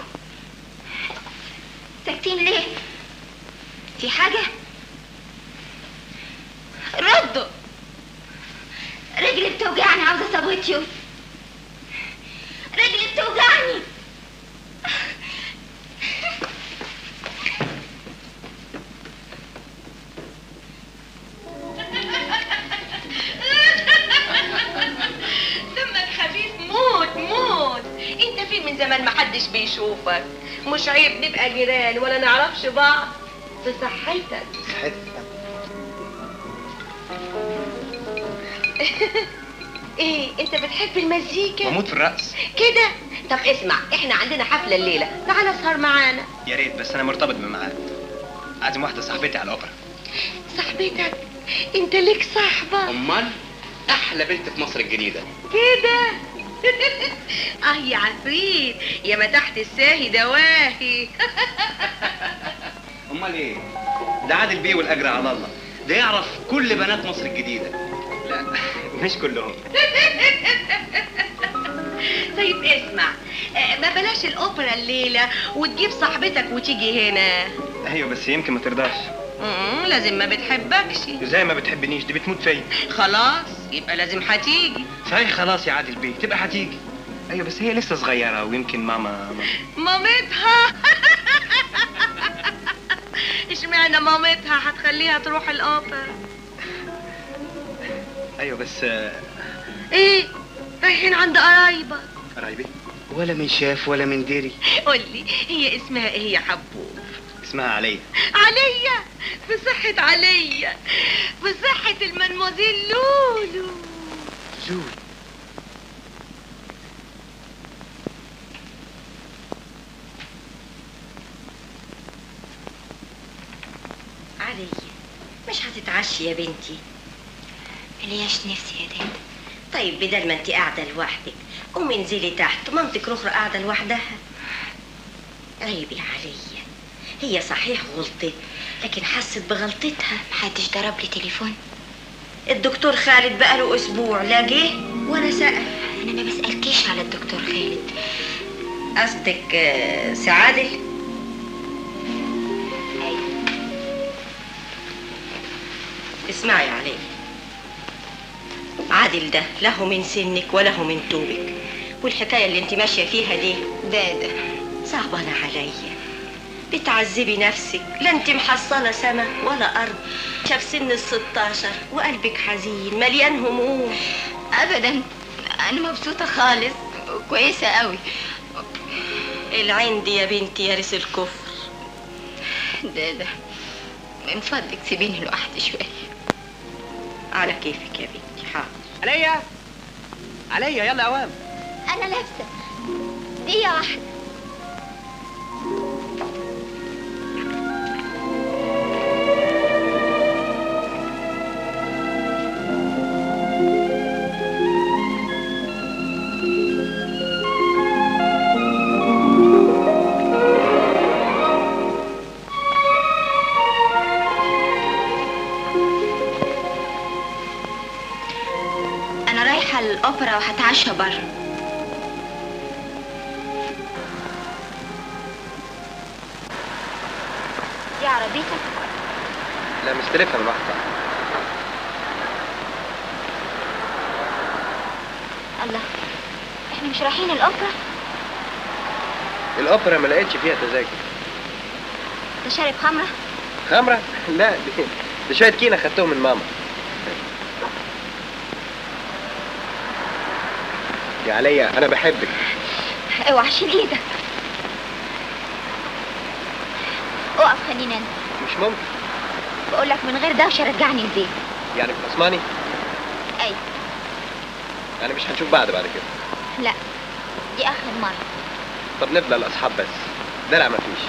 ساكتين ليه في حاجة ردوا رجلي بتوجعني عاوزة صابوتيو رجلي بتوجعني دمك خفيف موت موت انت فين من زمان ما حدش بيشوفك مش عيب نبقى جيران ولا نعرفش بعض بصحتك ايه انت بتحب المزيكا بموت في الرقص كده طب اسمع احنا عندنا حفله الليله تعال اسهر معانا يا ريت بس انا مرتبط بميعاد عازم واحده صاحبتي على الاوبرا صاحبتك انت ليك صاحبه امال احلى بنت في مصر الجديده كده اه يا عفريت يا ما تحت الساهي دواهي امال ايه ده عادل بيه والاجر على الله ده يعرف كل بنات مصر الجديده لا مش كلهم طيب اسمع آه، ما بلاش الاوبرا الليله وتجيب صاحبتك وتيجي هنا ايوه بس يمكن ما ترضاش مم، لازم ما بتحبكش زي ما بتحبنيش دي بتموت فيا خلاص يبقى لازم هتيجي صحيح خلاص يا عادل بيه تبقى هتيجي ايوه بس هي لسه صغيره ويمكن ماما مامتها اشمعنى مامتها هتخليها تروح الاوبرا ايوه بس آه، ايه رايحين عند قرايبك قرايبي ولا من شاف ولا من دري قولي هي اسمها ايه يا حبوب اسمها عليا عليا بصحة عليا بصحة المنموزيل لولو لولو عليا مش هتتعشي يا بنتي ملياش نفسي يا داد طيب بدل ما انت قاعدة لوحدك قومي انزلي تحت مامتك رخرة قاعدة لوحدها عيب يا عليا هي صحيح غلطت لكن حست بغلطتها محدش ضرب لي تليفون الدكتور خالد بقاله اسبوع لا جه ولا سأل انا ما بسألكيش على الدكتور خالد قصدك آه، سعادل اسمعي يا علي عادل ده له من سنك وله من طولك والحكاية اللي انت ماشية فيها دي ده ده صعبانة عليا بتعذبي نفسك لا انت محصلة سما ولا أرض شاف سن الستاشر وقلبك حزين مليان هموم ابدا انا مبسوطة خالص كويسة قوي العين دي يا بنتي يارس الكفر ده ده من فضلك سيبيني لوحدي شوية على كيفك يا بنتي حاضر عليا عليا يلا يا اوام انا لابسه دقيقه واحده انا رايحة الاوبرا وهتعشى بره دي عربيتك لا مستلفها من واحد صاحبي. الله احنا مش رايحين الاوبرا الاوبرا ما لقيتش فيها تذاكر ده شارب خمرة خمره لا دي, دي شويه كينه خدتهم من ماما يا عليا انا بحبك اوعى شيل ايدك اقف خلينا انت مش ممكن بقول لك من غير دوشه رجعني البيت يعني بتسمعني ايوه يعني مش هنشوف بعض بعد كده لا دي اخر مرة طب نفضل اصحاب بس دلع مفيش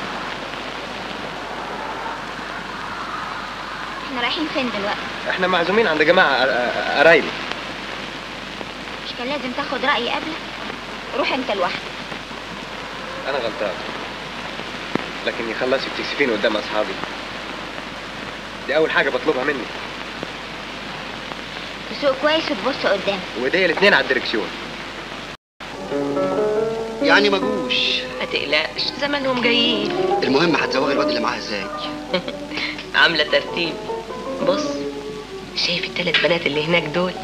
احنا رايحين فين دلوقتي احنا معزومين عند جماعه قر- قرايبي مش كان لازم تاخد رأيي قبلك روح انت لوحدك انا غلطان لكن يخلصك تكسفيني قدام اصحابي دي اول حاجه بطلبها مني تسوق كويس وتبص قدامك وايديا الاتنين على الدركسيون يعني ما جوش ما تقلقش زمانهم جايين المهم هتزوغي الواد اللي معاها ازاي عامله ترتيب بص شايف الثلاث بنات اللي هناك دول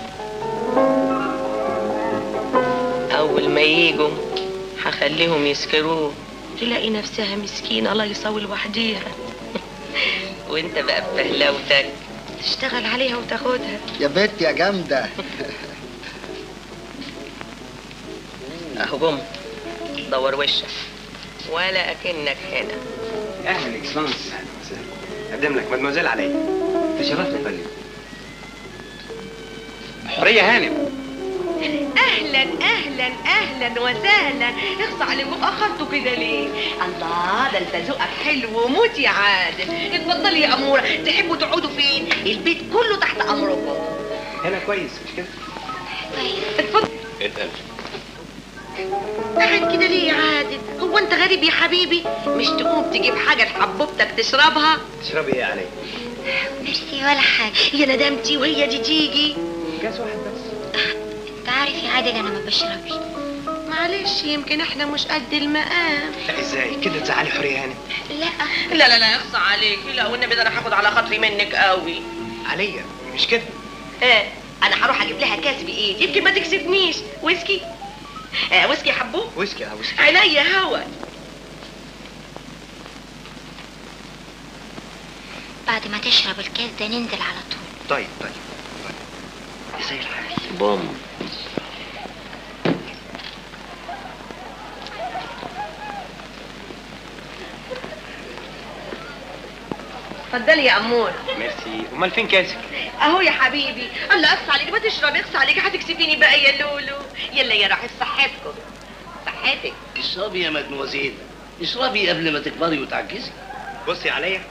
اول ما يجوا هخليهم يسكروه تلاقي نفسها مسكينه لايصه لوحديها وانت بقى بفهلوتك تشتغل عليها وتاخدها يا بنت يا جامده اهو جم دور وشك ولا اكنك هنا اهلا اكسلانس اهلا وسهلا اقدم لك مدموزيل علي تشرفني يا فندم حوريه هانم اهلا اهلا اهلا وسهلا اخص عليكم اخرتوا كده ليه الله ده انت ذوقك حلو وموت يا عادل اتفضلي يا اموره تحبوا تقعدوا فين البيت كله تحت امركم هنا كويس مش كده اتقل قاعد كده ليه يا عادل هو انت غريب يا حبيبي مش تقوم تجيب حاجه لحبوبتك تشربها تشربي ايه علي ميرسي ولا حاجة يا ندمتي وهي دي تيجي كاس واحد بس انت عارف يا عادل انا ما بشربش معلش يمكن احنا مش قد المقام لا ازاي كده تزعلي حوريه هانم لا لا لا لا اخص عليكي لا والنبي ده انا هاخد على خاطري منك قوي عليا مش كده ايه انا هروح اجيب لها كاس بايدي يمكن ما تكسفنيش ويسكي آه ويسكي يا حبوب ويسكي اه ويسكي عينيا هوا بعد ما تشرب الكاس ده ننزل على طول طيب طيب طيب زي الحبيب بوم اتفضلي يا امور ميرسي امال فين كاسك اهو يا حبيبي الله اقص عليك ما تشربي اقص عليك هتكسفيني بقى يا لولو يلا يا راحت صحتكم صحتك اشربي يا مدموزيل اشربي قبل ما تكبري وتعجزي بصي عليا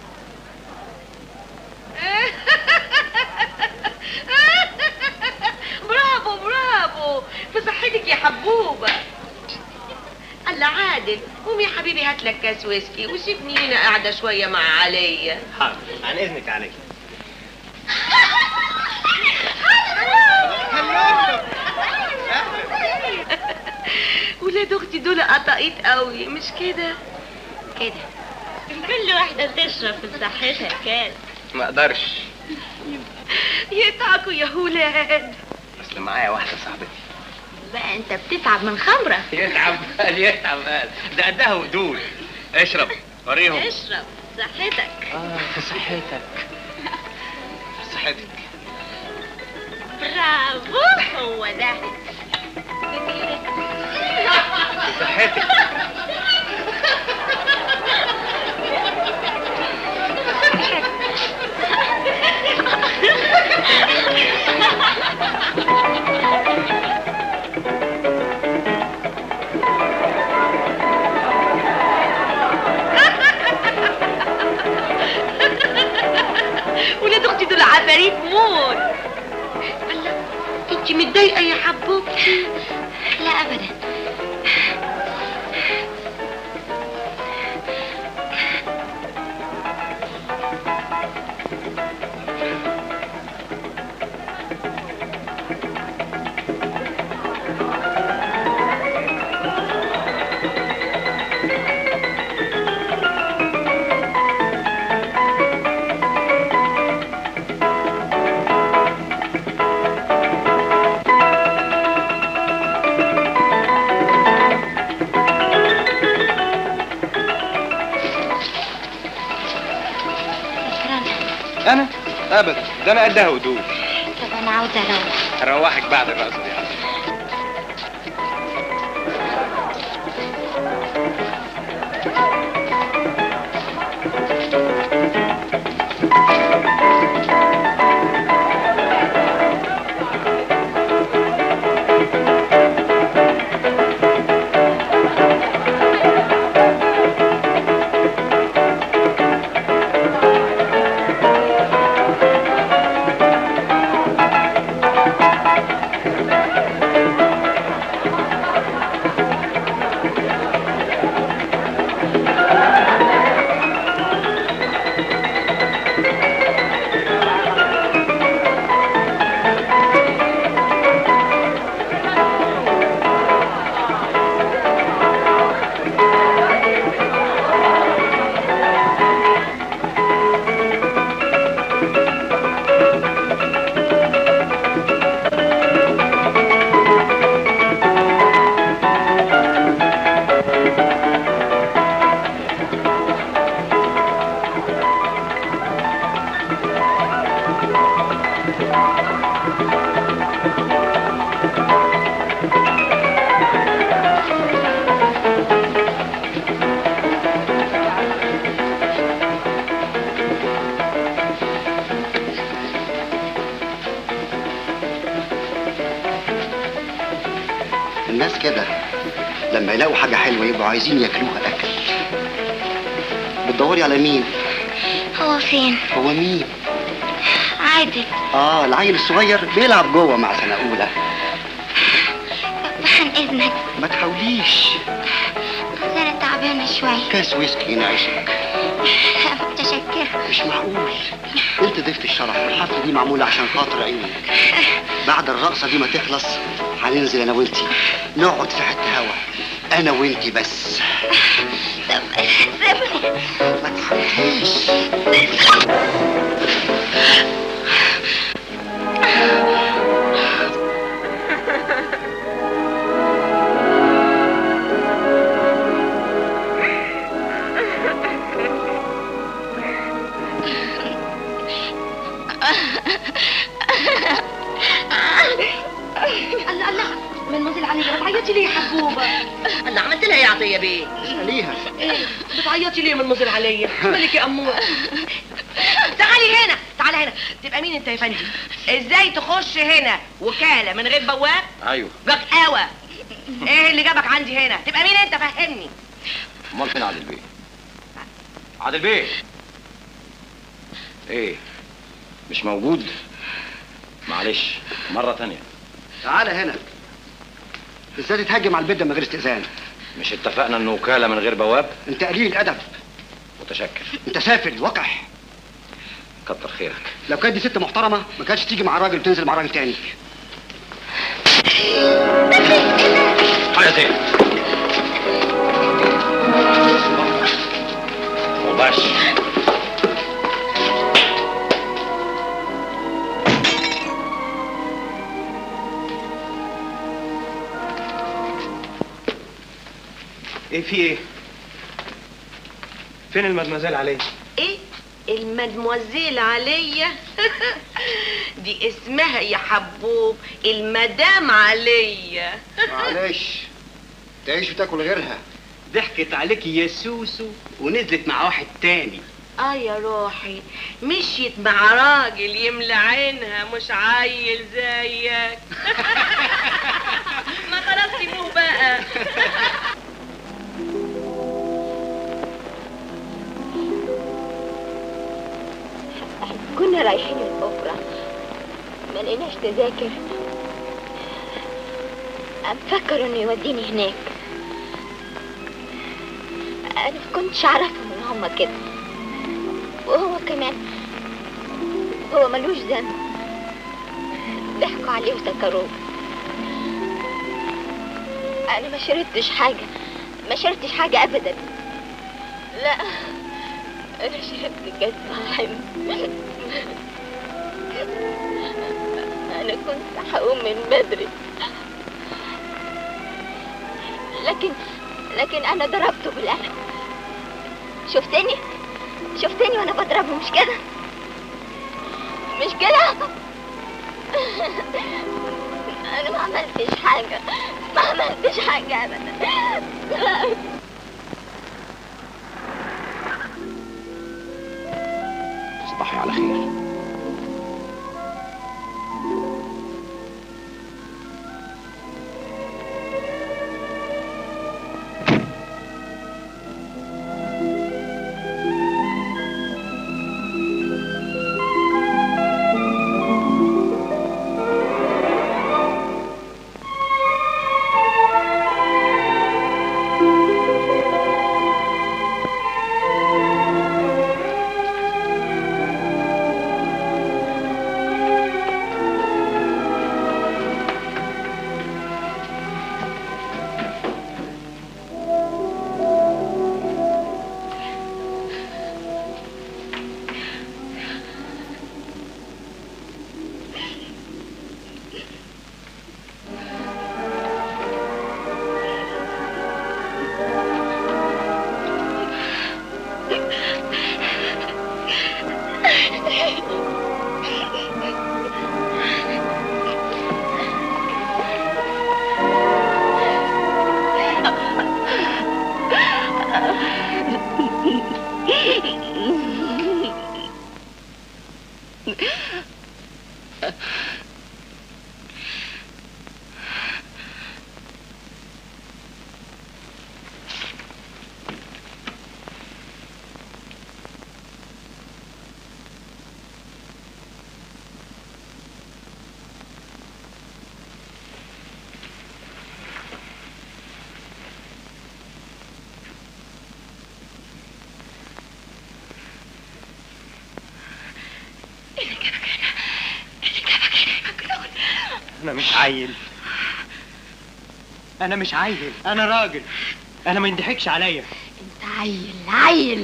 برافو برافو في صحتك يا حبوبه الله عادل قوم يا حبيبي هات لك كاس ويسكي وسيبني هنا قاعده شويه مع عليا حاضر عن اذنك علي ولاد اختي دول قطاقيط قوي مش كده كده كل واحده تشرب في صحتها كاس ما اقدرش يتعكوا يا ولاد اصل معايا واحده صاحبتي بقى انت بتتعب من خمره يتعب قال يتعب قال ده قدها ودود اشرب وريهم اشرب صحتك اه في صحتك في صحتك برافو هو ده في صحتك ولاد اختي دول عفاريت موت الله انت متضايقه يا حبوبتي لا ابدا انا ابدا ده انا قدها ودود طب انا عاوزه اروح هروحك بعد الرقصه دي الناس كده لما يلاقوا حاجة حلوة يبقوا عايزين ياكلوها أكل بتدوري على مين؟ هو فين هو مين؟ عادل آه العيل الصغير بيلعب جوه مع سنة أولى بحن اذنك ما تحاوليش بس انا تعبانه شويه كاس ويسكي ينعشك متشكره مش معقول انت ضيفة الشرف والحفلة دي معمولة عشان خاطر عيونك بعد الرقصة دي ما تخلص هننزل انا وانتي نقعد في حتة هوا انا وانتي بس طب سيبني ما تحاوليش الله الله من مزل علي بتعيطي ليه يا حبوبه الله عملت لها ايه يا عطيه بيه اسأليها ايه بتعيطي ليه من مزل عليا مالك يا امور تعالي هنا تعالي هنا تبقى مين انت يا فندم ازاي تخش هنا وكاله من غير بواب ايوه بقاوه ايه اللي جابك عندي هنا تبقى مين انت فهمني امال فين عادل بيه عادل بيه ايه مش موجود معلش مرة تانية تعالى هنا ازاي تتهجم على البيت ده من غير استئذان مش اتفقنا انه وكالة من غير بواب انت قليل الادب متشكر انت سافل وقح كتر خيرك لو كانت دي ست محترمه ما كانتش تيجي مع راجل وتنزل مع راجل تاني يا زين وبس ايه في ايه فين المدمزال علي ايه المدموزيل عليا دي اسمها يا حبوب المدام عليا معلش تعيش وتاكل غيرها ضحكت عليكي يا سوسو ونزلت مع واحد تاني اه يا روحي مشيت مع راجل يملى عينها مش عيل زيك ما خلاص سيبوه بقى كنا رايحين الأوبرا ما لقيناش تذاكر أم فكر إنه يوديني هناك أنا ما كنتش أعرفهم إن هما كده وهو كمان هو ملوش ذنب ضحكوا عليه وسكروه أنا ما شربتش حاجة ما شربتش حاجة أبدا لا أنا شربت كاس محم أنا كنت هقوم من بدري لكن لكن أنا ضربته بالقلم شفتني شفتني وأنا بضربه مش كده مش كده أنا ما عملتش حاجة ما عملتش حاجة أبدا تصبحي على خير انا مش عيل انا مش عيل انا راجل انا ما يندحكش عليا انت عيل عيل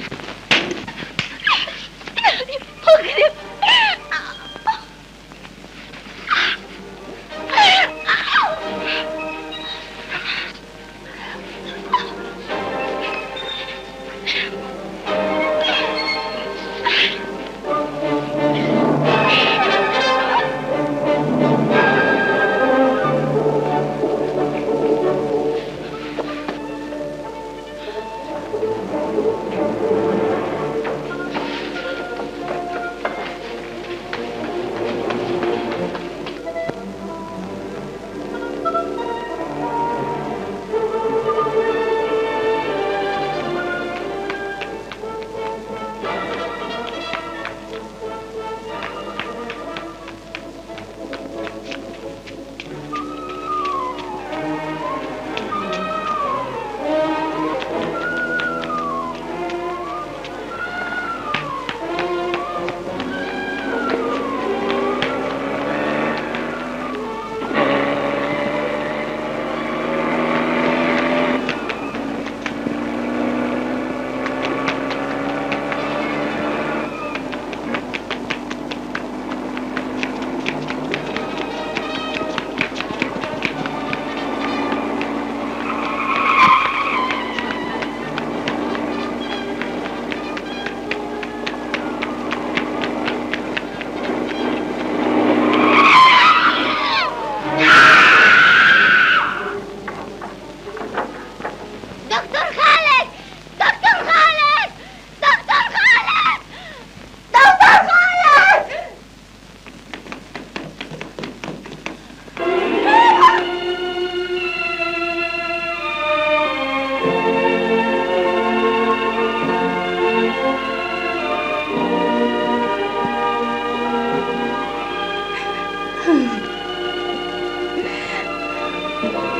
مجرم دكتور خالد دكتور خالد دكتور خالد دكتور خالد Hmm.